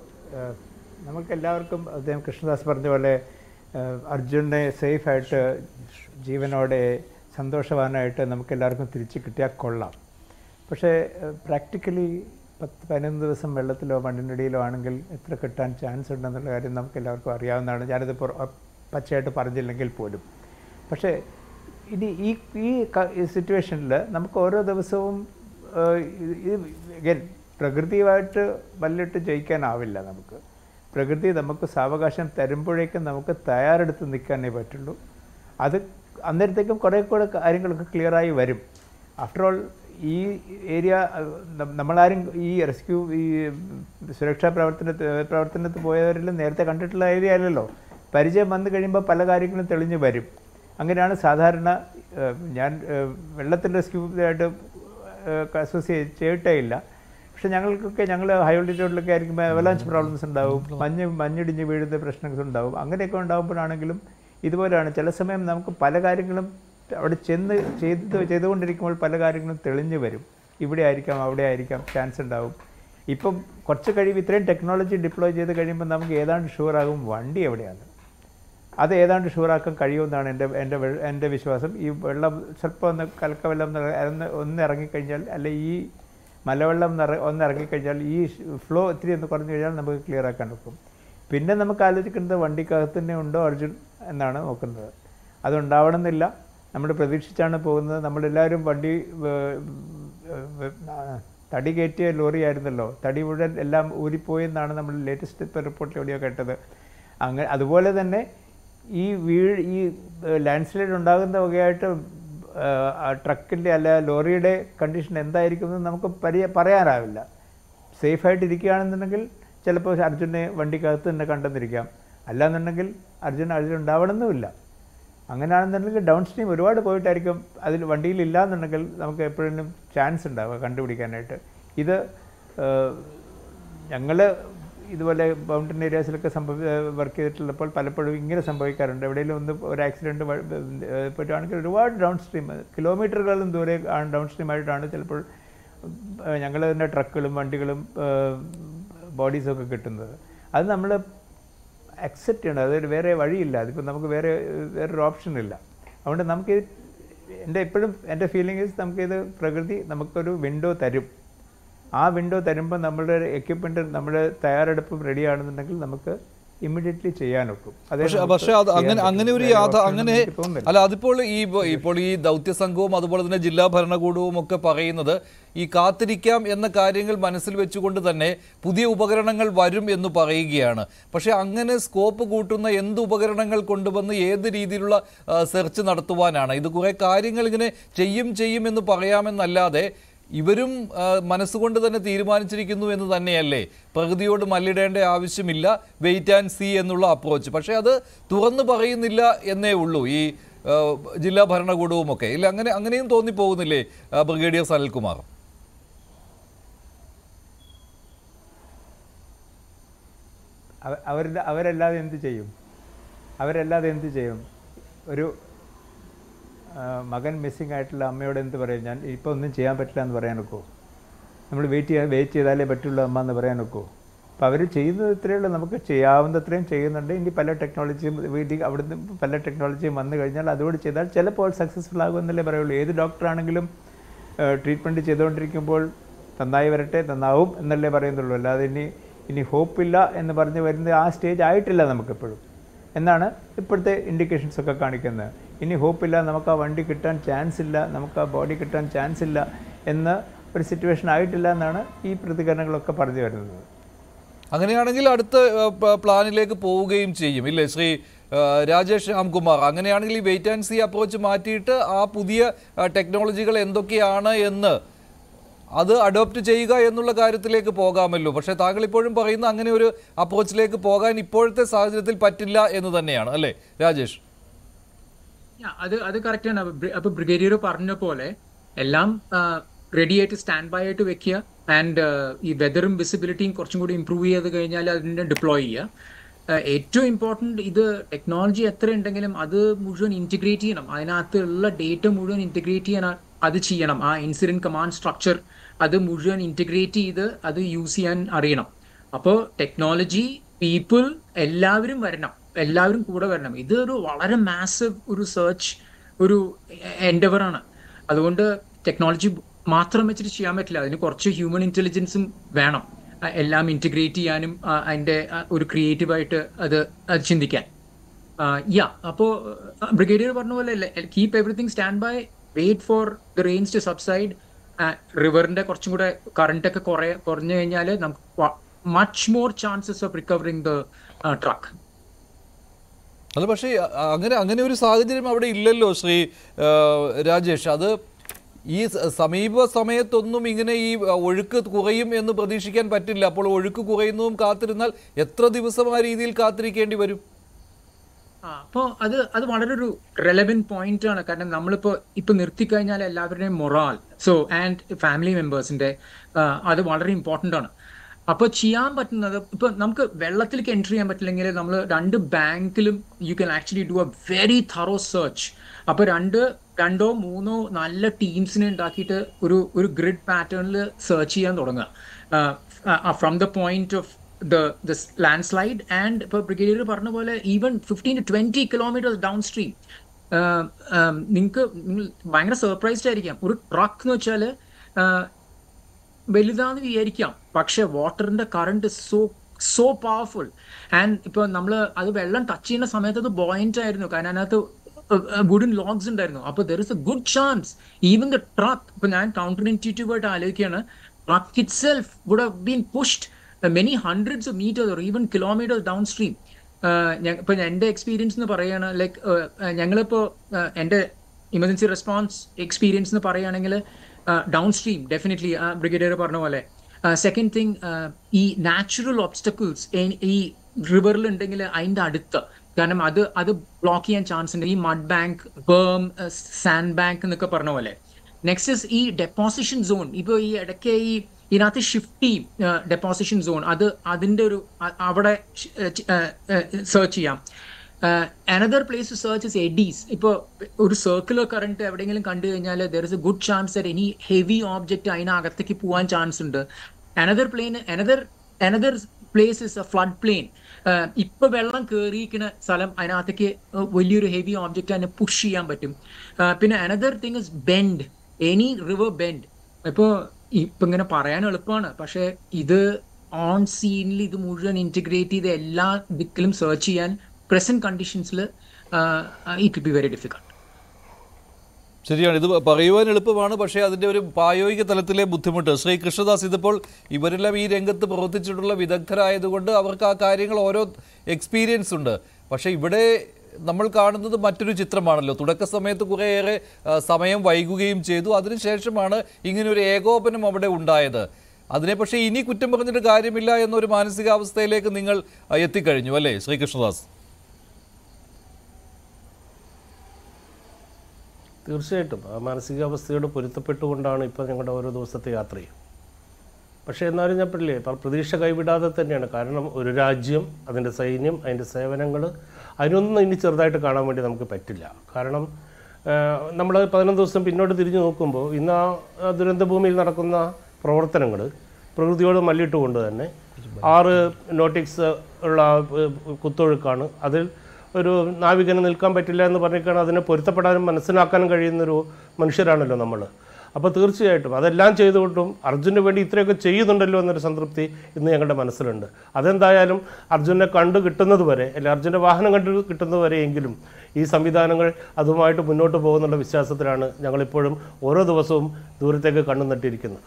നമുക്കെല്ലാവർക്കും അദ്ദേഹം കൃഷ്ണദാസ് പറഞ്ഞ പോലെ ഏഹ്, അർജുനെ സേഫായിട്ട് ജീവനോടെ സന്തോഷവാനായിട്ട് നമുക്കെല്ലാവർക്കും തിരിച്ച് കിട്ടിയാൽ കൊള്ളാം പക്ഷേ പ്രാക്ടിക്കലി പത്ത് പതിനൊന്ന് ദിവസം വെള്ളത്തിലോ മണ്ണിനടിയിലോ ആണെങ്കിൽ എത്ര കിട്ടാൻ ചാൻസ് ഉണ്ടെന്നുള്ള കാര്യം നമുക്ക് എല്ലാവർക്കും അറിയാവുന്നതാണ് ഞാനിത് പുറ- പച്ചയായിട്ട് പറഞ്ഞില്ലെങ്കിൽ പോലും പക്ഷേ ഇനി ഈ ഈ സിറ്റുവേഷനിൽ നമുക്ക് ഓരോ ദിവസവും ഏഹ്, ഇത് again, പ്രകൃതിയുമായിട്ട് വല്ലിട്ട് ജയിക്കാനാവില്ല നമുക്ക് പ്രകൃതി നമുക്ക് സാവകാശം തരുമ്പോഴേക്കും നമുക്ക് തയ്യാറെടുത്ത് നിൽക്കാനേ പറ്റുള്ളൂ അത് അന്നേരത്തേക്കും കുറേ കൂടെ കാര്യങ്ങളൊക്കെ ക്ലിയറായി വരും ആഫ്റ്റർ ഓൾ ഈ ഏരിയ നമ്മളാരും ഈ റെസ്ക്യൂ ഈ സുരക്ഷാ പ്രവർത്തനത്തിൽ പ്രവർത്തനത്തിൽ പോയവരെല്ലാം നേരത്തെ കണ്ടിട്ടുള്ള ഏരിയ അല്ലല്ലോ പരിചയം വന്നു കഴിയുമ്പോൾ പല കാര്യങ്ങളും തെളിഞ്ഞു വരും അങ്ങനെയാണ് സാധാരണ ഏഹ്, ഞാൻ ഏഹ്, വെള്ളത്തിൽ റെസ്ക്യൂ ആയിട്ട് അസോസിയേറ്റ് ചെയ്തിട്ടേ ഇല്ല പക്ഷെ ഞങ്ങൾക്കൊക്കെ ഞങ്ങൾ ഹൈ ഓൾട്ടിറ്റ്യൂഡിലൊക്കെ ആയിരിക്കുമ്പോൾ അവലാഞ്ച് പ്രോബ്ലംസ് ഉണ്ടാവും മഞ്ഞ് മഞ്ഞിടിഞ്ഞ് വീഴുന്ന പ്രശ്നങ്ങൾ ഉണ്ടാവും അങ്ങനെയൊക്കെ ഉണ്ടാകുമ്പോഴാണെങ്കിലും ഇതുപോലെയാണ് ചില സമയം നമുക്ക് പല കാര്യങ്ങളും അവിടെ ചെന്ന് ചെയ്ത് ചെയ്തുകൊണ്ടിരിക്കുമ്പോൾ പല കാര്യങ്ങളും തെളിഞ്ഞു വരും ഇവിടെ ആയിരിക്കാം അവിടെ ആയിരിക്കാം ചാൻസ് ഉണ്ടാവും ഇപ്പം കുറച്ച് കഴിയുമ്പോൾ ഇത്രയും ടെക്നോളജി ഡിപ്ലോയ് ചെയ്ത് കഴിയുമ്പോൾ നമുക്ക് ഏതാണ്ട് ഷുവറാകും വണ്ടി എവിടെയാണ് അത് ഏതാണ്ട് ഷുവറാക്കാൻ കഴിയുമെന്നാണ് എൻ്റെ എൻ്റെ വെ- എൻ്റെ വിശ്വാസം ഈ വെള്ളം സ്വല്പം ഒന്ന് കലക്കവെള്ളം ഒന്ന് ഒന്ന് ഒന്ന് ഇറങ്ങിക്കഴിഞ്ഞാൽ അല്ലെ ഈ മലവെള്ളം നിറ ഒന്ന് ഇറങ്ങിക്കഴിഞ്ഞാൽ ഈ ഫ്ലോ ഇത്തിരി ഒന്ന് കുറഞ്ഞു കഴിഞ്ഞാൽ നമുക്ക് ക്ലിയർ ആക്കാൻ നോക്കും പിന്നെ നമുക്ക് ആലോചിക്കുന്നത് വണ്ടിക്കകത്ത് തന്നെ ഉണ്ടോ അർജുൻ എന്നാണ് നോക്കുന്നത് അതുണ്ടാവണമെന്നില്ല നമ്മൾ പ്രതീക്ഷിച്ചാണ് പോകുന്നത് നമ്മളെല്ലാവരും വണ്ടി ഏർ, ഏർ, ആ, തടി കയറ്റിയ ലോറി ആയിരുന്നല്ലോ തടി മുഴുവൻ എല്ലാം ഊരിപ്പോയെന്നാണ് നമ്മൾ ലേറ്റസ്റ്റ് ഇപ്പോൾ റിപ്പോർട്ടിൽ എവിടെയോ കേട്ടത് അങ്ങനെ അതുപോലെ തന്നെ ഈ വീഴ് ഈ ലാൻഡ് സ്ലൈഡ് ഉണ്ടാകുന്ന വകയായിട്ട് ആ ട്രക്കിൻ്റെ അല്ല ലോറിയുടെ കണ്ടീഷൻ എന്തായിരിക്കും നമുക്ക് പരിയ പറയാനാവില്ല സേഫായിട്ട് ഇരിക്കുകയാണെന്നുണ്ടെങ്കിൽ ചിലപ്പോൾ അർജുനെ വണ്ടിക്കകത്ത് തന്നെ കണ്ടെന്നിരിക്കാം അല്ലാന്നുണ്ടെങ്കിൽ അർജുൻ അർജുൻ ഉണ്ടാവണമെന്നുമില്ല അങ്ങനെയാണെന്നുണ്ടെങ്കിൽ ഡൗൺ സ്ട്രീം ഒരുപാട് പോയിട്ടായിരിക്കും അതിൽ വണ്ടിയിൽ ഇല്ലാന്നുണ്ടെങ്കിൽ നമുക്ക് എപ്പോഴും ചാൻസ് ഉണ്ടാവുക കണ്ടുപിടിക്കാനായിട്ട് ഇത് ഞങ്ങൾ ഇതുപോലെ മൗണ്ടൻ ഏരിയാസിലൊക്കെ സംഭവി വർക്ക് ചെയ്തിട്ടുള്ളപ്പോൾ പലപ്പോഴും ഇങ്ങനെ സംഭവിക്കാറുണ്ട് എവിടെയെങ്കിലും ഒന്ന് ഒരു ആക്സിഡൻറ്റ് പറ്റുവാണെങ്കിൽ ഒരുപാട് ഡൗൺ സ്ട്രീം കിലോമീറ്ററുകളും ദൂരെ ആണ് ഡൗൺ സ്ട്രീം ആയിട്ടാണ് ചിലപ്പോൾ ഞങ്ങൾ തന്നെ ട്രക്കുകളും വണ്ടികളും ബോഡീസും ഒക്കെ കിട്ടുന്നത് അത് നമ്മൾ അക്സെപ്റ്റ് ചെയ്യണം അതൊരു വേറെ വഴിയില്ല അതിപ്പോൾ നമുക്ക് വേറെ വേറൊരു ഓപ്ഷൻ ഇല്ല അതുകൊണ്ട് നമുക്ക് എൻ്റെ എപ്പോഴും എൻ്റെ ഫീലിംഗ് ഈസ് നമുക്കിത് പ്രകൃതി നമുക്കൊരു വിൻഡോ തരും ആ വിൻഡോ തരുമ്പോൾ നമ്മളുടെ എക്യുപ്മെൻറ്റ് നമ്മുടെ തയ്യാറെടുപ്പും റെഡി ആണെന്നുണ്ടെങ്കിൽ നമുക്ക് ഇമ്മീഡിയറ്റ്ലി ചെയ്യാനൊക്കും അതേ പക്ഷെ നമുക്ക് പക്ഷെ അത് ചെയ്യാൻ അങ്ങനെ പറ്റും. അങ്ങനെ ഒരു വേറെ യാഥ option അങ്ങനെ ഒന്നും എനിക്ക് തോന്നുന്നില്ല. അല്ല അതിപ്പോൾ ഈ ഇപ്പോൾ ഈ ദൗത്യ സംഘവും അതുപോലെ തന്നെ ജില്ലാ ഭരണകൂടവും ഒക്കെ പറയുന്നത് ഈ കാത്തിരിക്കാം എന്ന കാര്യങ്ങൾ മനസ്സിൽ വെച്ചുകൊണ്ട് തന്നെ പുതിയ ഉപകരണങ്ങൾ വരും എന്ന് പറയുകയാണ് പക്ഷെ അങ്ങനെ സ്കോപ്പ് കൂട്ടുന്ന എന്ത് ഉപകരണങ്ങൾ കൊണ്ടുവന്ന് ഏത് രീതിയിലുള്ള സെർച്ച് നടത്തുവാനാണ് ഇത് കുറെ കാര്യങ്ങൾ ഇങ്ങനെ ചെയ്യും ചെയ്യും എന്ന് പറയാമെന്നല്ലാതെ ഇവരും ആ, മനസ്സുകൊണ്ട് തന്നെ തീരുമാനിച്ചിരിക്കുന്നു എന്ന് തന്നെയല്ലേ പ്രകൃതിയോട് മല്ലിടേണ്ട ആവശ്യമില്ല വെയിറ്റ് ആൻഡ് സീ എന്നുള്ള അപ്രോച്ച് പക്ഷേ അത് തുറന്നു പറയുന്നില്ല എന്നേ ഉള്ളൂ ഈ ആ, ജില്ലാ ഭരണകൂടവും ഒക്കെ ഇല്ല അങ്ങനെ അങ്ങനെയും തോന്നിപ്പോകുന്നില്ലേ ആ, ബ്രിഗേഡിയർ സനൽകുമാർ അവ- അവരുടെ അവരല്ലാതെ എന്ത് ചെയ്യും അവരല്ലാതെ എന്ത് ചെയ്യും ഒരു ആ, മകൻ മിസ്സിംഗ് ആയിട്ടുള്ള അമ്മയോട് എന്ത് പറയും ഞാൻ ഇപ്പോൾ ഒന്നും ചെയ്യാൻ പറ്റില്ല എന്ന് പറയാൻ ഒക്കുമോ നമ്മൾ വെയിറ്റ് ചെയ്യാൻ വെയിറ്റ് ചെയ്താലേ പറ്റുള്ളൂ അമ്മ എന്ന് പറയാൻ ഒക്കുമോ അപ്പോൾ അവർ ചെയ്യുന്നത് ഇത്രയേ ഉള്ളൂ നമുക്ക് ചെയ്യാവുന്നത്രയും ചെയ്യുന്നുണ്ട് ഇനി പല ടെക്നോളജിയും വീട്ടിൽ അവിടുന്ന് പല ടെക്നോളജിയും വന്നു കഴിഞ്ഞാൽ അതുകൂടി ചെയ്താൽ ചിലപ്പോൾ സക്സസ്ഫുൾ ആകുമെന്നല്ലേ പറയുള്ളൂ ഏത് ഡോക്ടറാണെങ്കിലും ട്രീറ്റ്മെൻറ്റ് ചെയ്തുകൊണ്ടിരിക്കുമ്പോൾ നന്നായി വരട്ടെ നന്നാവും എന്നല്ലേ പറയുന്നുള്ളൂ അല്ലാതെ ഇനി ഇനി ഹോപ്പില്ല എന്ന് പറഞ്ഞ് വരുന്ന ആ സ്റ്റേജ് ആയിട്ടില്ല നമുക്കെപ്പോഴും എന്നാണ് ഇപ്പോഴത്തെ ഇൻഡിക്കേഷൻസ് ഒക്കെ കാണിക്കുന്നത് ഇനി ഹോപ്പില്ല നമുക്ക് ആ വണ്ടി കിട്ടാൻ ചാൻസ് ഇല്ല നമുക്ക് ആ ബോഡി കിട്ടാൻ ചാൻസ് ഇല്ല എന്ന ഒരു സിറ്റുവേഷൻ ആയിട്ടില്ല എന്നാണ് ഈ പ്രതികരണങ്ങളൊക്കെ പറഞ്ഞു വരുന്നത് അങ്ങനെയാണെങ്കിൽ അടുത്ത ആ, പ- പ്ലാനിലേക്ക് പോവുകയും ചെയ്യും ഇല്ലേ ശ്രീ ആ, രാജേഷ് രാംകുമാർ അങ്ങനെയാണെങ്കിൽ ഈ വെയിറ്റ് ആൻഡ് സി അപ്രോച്ച് മാറ്റിയിട്ട് ആ പുതിയ ആ, ടെക്നോളജികൾ എന്തൊക്കെയാണ് എന്ന് അത് അഡോപ്റ്റ് ചെയ്യുക എന്നുള്ള കാര്യത്തിലേക്ക് പോകാമല്ലോ പക്ഷേ താങ്കൾ ഇപ്പോഴും പറയുന്ന അങ്ങനെ ഒരു അപ്രോച്ചിലേക്ക് പോകാൻ ഇപ്പോഴത്തെ സാഹചര്യത്തിൽ പറ്റില്ല എന്ന് തന്നെയാണ് അല്ലേ രാജേഷ് Yeah, അത് അത് കറക്റ്റ് ആണ് അപ്പൊ ബ്രി- അപ്പൊ ബ്രിഗേഡിയർ പറഞ്ഞ പോലെ എല്ലാം റെഡി ആയിട്ട് സ്റ്റാൻഡ് ബൈ ആയിട്ട് വെക്കുക ആൻഡ് ഈ വെതറും വിസിബിലിറ്റിയും കുറച്ചും കൂടി ഇമ്പ്രൂവ് ചെയ്ത് കഴിഞ്ഞാൽ അതിനെ ഡിപ്ലോയ് ചെയ്യുക ആ, ഏറ്റവും ഇമ്പോർട്ടൻറ്റ് ഇത് ടെക്നോളജി എത്ര ഉണ്ടെങ്കിലും അത് മുഴുവൻ ഇൻറ്റിഗ്രേറ്റ് ചെയ്യണം അതിനകത്തുള്ള ഡേറ്റ മുഴുവൻ ഇൻറ്റിഗ്രേറ്റ് ചെയ്യാൻ ആ- അത് ചെയ്യണം ആ ഇൻസിഡന്റ് കമാൻഡ് സ്ട്രക്ചർ അത് മുഴുവൻ ഇൻറ്റിഗ്രേറ്റ് ചെയ്ത് അത് യൂസ് ചെയ്യാൻ അറിയണം അപ്പോൾ ടെക്നോളജി പീപ്പിൾ എല്ലാവരും വരണം എല്ലാവരും കൂടെ വരണം ഇത് ഒരു വളരെ മാസീവ് ഒരു സെർച്ച് ഒരു എൻഡവർ ആണ് അതുകൊണ്ട് ടെക്നോളജി മാത്രം വെച്ചിട്ട് ചെയ്യാൻ പറ്റില്ല അതിന് കുറച്ച് ഹ്യൂമൻ ഇന്റലിജൻസും വേണം ആ, എല്ലാം ഇന്റഗ്രേറ്റ് ചെയ്യാനും ആ, അതിന്റെ ആ, ഒരു ക്രിയേറ്റീവായിട്ട് അത് അത് ചിന്തിക്കാൻ യാ അപ്പോ ബ്രിഗേഡിയർ പറഞ്ഞ പോലെ keep everything stand by wait for the rains to subside റിവറിന്റെ കുറച്ചും കൂടെ കറണ്ട് ഒക്കെ കുറെ കുറഞ്ഞു കഴിഞ്ഞാൽ നമുക്ക് much more chances of recovering the truck അല്ല പക്ഷേ അ- അങ്ങനെ അങ്ങനെ ഒരു സാഹചര്യം അവിടെ ഇല്ലല്ലോ ശ്രീ ആ, രാജേഷ് അത് ഈ സ- സമീപ സമയത്തൊന്നും ഇങ്ങനെ ഈ ആ, ഒഴുക്ക് കുറയും എന്ന് പ്രതീക്ഷിക്കാൻ പറ്റില്ല അപ്പോൾ ഒഴുക്ക് കുറയുന്നതും കാത്തിരുന്നാൽ എത്ര ദിവസം ആ രീതിയിൽ കാത്തിരിക്കേണ്ടി വരും ആ അപ്പോൾ അത് അത് വളരെ ഒരു റെലവെന്റ് പോയിന്റ് ആണ് കാരണം നമ്മളിപ്പോ ഇപ്പൊ നിർത്തിക്കഴിഞ്ഞാൽ എല്ലാവരുടെയും മൊറാൽ സോ ആൻഡ് ഫാമിലി മെമ്പേഴ്സിന്റെ അത് വളരെ ഇമ്പോർട്ടന്റ് ആണ് അപ്പോൾ ചെയ്യാൻ പറ്റുന്നത് ഇപ്പൊ നമുക്ക് വെള്ളത്തിലേക്ക് എൻട്രി ചെയ്യാൻ പറ്റില്ലെങ്കിൽ നമ്മൾ രണ്ട് ബാങ്കിലും you can actually do a very thorough search അപ്പൊ രണ്ട് രണ്ടോ മൂന്നോ നല്ല ടീംസിനെ ഉണ്ടാക്കിയിട്ട് ഒരു ഒരു ഗ്രിഡ് പാറ്റേണിൽ സെർച്ച് ചെയ്യാൻ തുടങ്ങുക from the point of the the landslide and ഇപ്പോൾ ബ്രിഗേഡിയർ പറഞ്ഞ പോലെ even fifteen to twenty kilometres downstream നിങ്ങൾക്ക് നിങ്ങൾ ഭയങ്കര സർപ്രൈസ്ഡ് ആയിരിക്കാം ഒരു ട്രക്ക് എന്ന് വെച്ചാൽ വലുതാന്ന് വിചാരിക്കാം പക്ഷെ വാട്ടറിന്റെ current so so powerful and ഇപ്പോൾ നമ്മൾ അത് വെള്ളം ടച്ച് ചെയ്യുന്ന സമയത്ത് അത് ബോയിന്റ് ആയിരുന്നു കാരണം അതിനകത്ത് വുഡൻ ലോഗ്സ് ഉണ്ടായിരുന്നു അപ്പോൾ there is a good chance even the truck ഇപ്പൊ ഞാൻ കൗണ്ടർ ഇൻറ്റ്യൂട്ടീവ് ആയിട്ട് ആലോചിക്കുകയാണ് truck itself would have been pushed many hundreds of metres or even kilometres downstream ഇപ്പൊ എൻ്റെ എക്സ്പീരിയൻസ് എന്ന് പറയുകയാണ് ലൈക്ക് ഞങ്ങളിപ്പോ എൻ്റെ ഇമർജൻസി റെസ്പോൺസ് എക്സ്പീരിയൻസ് എന്ന് പറയുകയാണെങ്കിൽ ഡൗൺ സ്ട്രീം ഡെഫിനറ്റ്ലി ബ്രിഗേഡിയർ പറഞ്ഞ പോലെ സെക്കൻഡ് തിങ് ഈ നാച്ചുറൽ ഒബ്സ്റ്റക്കിൾസ് ഈ റിവറിൽ ഉണ്ടെങ്കിൽ അതിൻ്റെ അടുത്ത് കാരണം അത് അത് ബ്ലോക്ക് ചെയ്യാൻ ചാൻസ് ഉണ്ട് ഈ mud bank berm sand bank എന്നൊക്കെ പറഞ്ഞ പോലെ നെക്സ്റ്റ് ഇസ് ഈ ഡെപ്പോസിഷൻ സോൺ ഇപ്പോൾ ഈ ഇടയ്ക്ക് ഈ ഇതിനകത്ത് ഷിഫ്റ്റ് ചെയ്യും ഡെപ്പോസിഷൻ സോൺ അത് അതിൻ്റെ ഒരു അ- അവിടെ സെർച്ച് ചെയ്യാം another place search is eddies ഇപ്പോൾ ഒരു സർക്കുലർ കറണ്ട് എവിടെയെങ്കിലും കണ്ടു കഴിഞ്ഞാൽ there is a good chance that any heavy object അതിനകത്തേക്ക് പോകാൻ ചാൻസ് ഉണ്ട് another plain another another place is a flood plain ഇപ്പൊ വെള്ളം കയറിയിരിക്കുന്ന സ്ഥലം അതിനകത്തേക്ക് വലിയൊരു ഹെവി ഓബ്ജക്റ്റ് അതിനെ പുഷ് ചെയ്യാൻ പറ്റും ആ, പിന്നെ another thing is bend any river bend ഇപ്പോ ഇപ്പൊ ഇങ്ങനെ പറയാൻ എളുപ്പമാണ് പക്ഷെ ഇത് ഓൺ സീനിൽ ഇത് മുഴുവൻ ഇന്റഗ്രേറ്റ് ചെയ്ത് എല്ലാ ദിക്കിലും സെർച്ച് ചെയ്യാൻ പ്രസന്റ് കണ്ടീഷൻസിൽ it will be very difficult ശരിയാണ് ഇത് പറയുവാൻ എളുപ്പമാണ് പക്ഷേ അതിൻ്റെ ഒരു പ്രായോഗിക തലത്തിലെ ബുദ്ധിമുട്ട് ശ്രീ കൃഷ്ണദാസ് ഇതിപ്പോൾ ഇവരെല്ലാം ഈ രംഗത്ത് പ്രവർത്തിച്ചിട്ടുള്ള വിദഗ്ധരായതുകൊണ്ട് അവർക്ക് ആ കാര്യങ്ങൾ ഓരോ എക്സ്പീരിയൻസ് ഉണ്ട് പക്ഷേ ഇവിടെ നമ്മൾ കാണുന്നത് മറ്റൊരു ചിത്രമാണല്ലോ തുടക്ക സമയത്ത് കുറേയേറെ ആ, സമയം വൈകുകയും ചെയ്തു അതിനുശേഷമാണ് ഇങ്ങനെ ഒരു ഏകോപനം അവിടെ ഉണ്ടായത് അതിനെ പക്ഷേ ഇനി കുറ്റം പറഞ്ഞിട്ട് കാര്യമില്ല എന്നൊരു മാനസികാവസ്ഥയിലേക്ക് നിങ്ങൾ ആ, എത്തിക്കഴിഞ്ഞു അല്ലേ ശ്രീകൃഷ്ണദാസ് തീർച്ചയായിട്ടും ആ മാനസികാവസ്ഥയോട് പൊരുത്തപ്പെട്ടുകൊണ്ടാണ് ഇപ്പോൾ ഞങ്ങളുടെ ഓരോ ദിവസത്തെ യാത്രയും പക്ഷേ എന്നാലും ഞാൻ പറഞ്ഞില്ലേ ഇപ്പം പ്രതീക്ഷ കൈവിടാതെ തന്നെയാണ് കാരണം ഒരു രാജ്യം അതിൻ്റെ സൈന്യം അതിൻ്റെ സേവനങ്ങൾ അതിനൊന്നും ഇനി ചെറുതായിട്ട് കാണാൻ വേണ്ടി നമുക്ക് പറ്റില്ല കാരണം നമ്മൾ പതിനൊന്ന് ദിവസം പിന്നോട്ട് തിരിഞ്ഞു നോക്കുമ്പോൾ ഇന്ന് ആ ദുരന്തഭൂമിയിൽ നടക്കുന്ന പ്രവർത്തനങ്ങൾ പ്രകൃതിയോട് മല്ലിട്ടുകൊണ്ട് തന്നെ ആറ് നോട്ടിക്സ് ഉള്ള ഏഹ്, കുത്തൊഴുക്കാണ് അതിൽ ഒരു നാവികന് നിൽക്കാൻ പറ്റില്ല എന്ന് പറഞ്ഞിട്ടാണ് അതിനെ പൊരുത്തപ്പെടാനും മനസ്സിലാക്കാനും കഴിയുന്നൊരു മനുഷ്യരാണല്ലോ നമ്മൾ അപ്പോൾ തീർച്ചയായിട്ടും അതെല്ലാം ചെയ്തുകൊണ്ടും അർജുന് വേണ്ടി ഇത്രയൊക്കെ ചെയ്യുന്നുണ്ടല്ലോ എന്നൊരു സംതൃപ്തി ഇന്ന് ഞങ്ങളുടെ മനസ്സിലുണ്ട് അതെന്തായാലും അർജുനെ കണ്ടു കിട്ടുന്നത് വരെ അല്ലെ അർജുൻ്റെ വാഹനം കണ്ടു കിട്ടുന്നത് വരെയെങ്കിലും ഈ സംവിധാനങ്ങൾ അതുമായിട്ട് മുന്നോട്ട് പോകുന്നുള്ള വിശ്വാസത്തിലാണ് ഞങ്ങളിപ്പോഴും ഓരോ ദിവസവും ദൂരത്തേക്ക് കണ്ണു നട്ടിരിക്കുന്നത്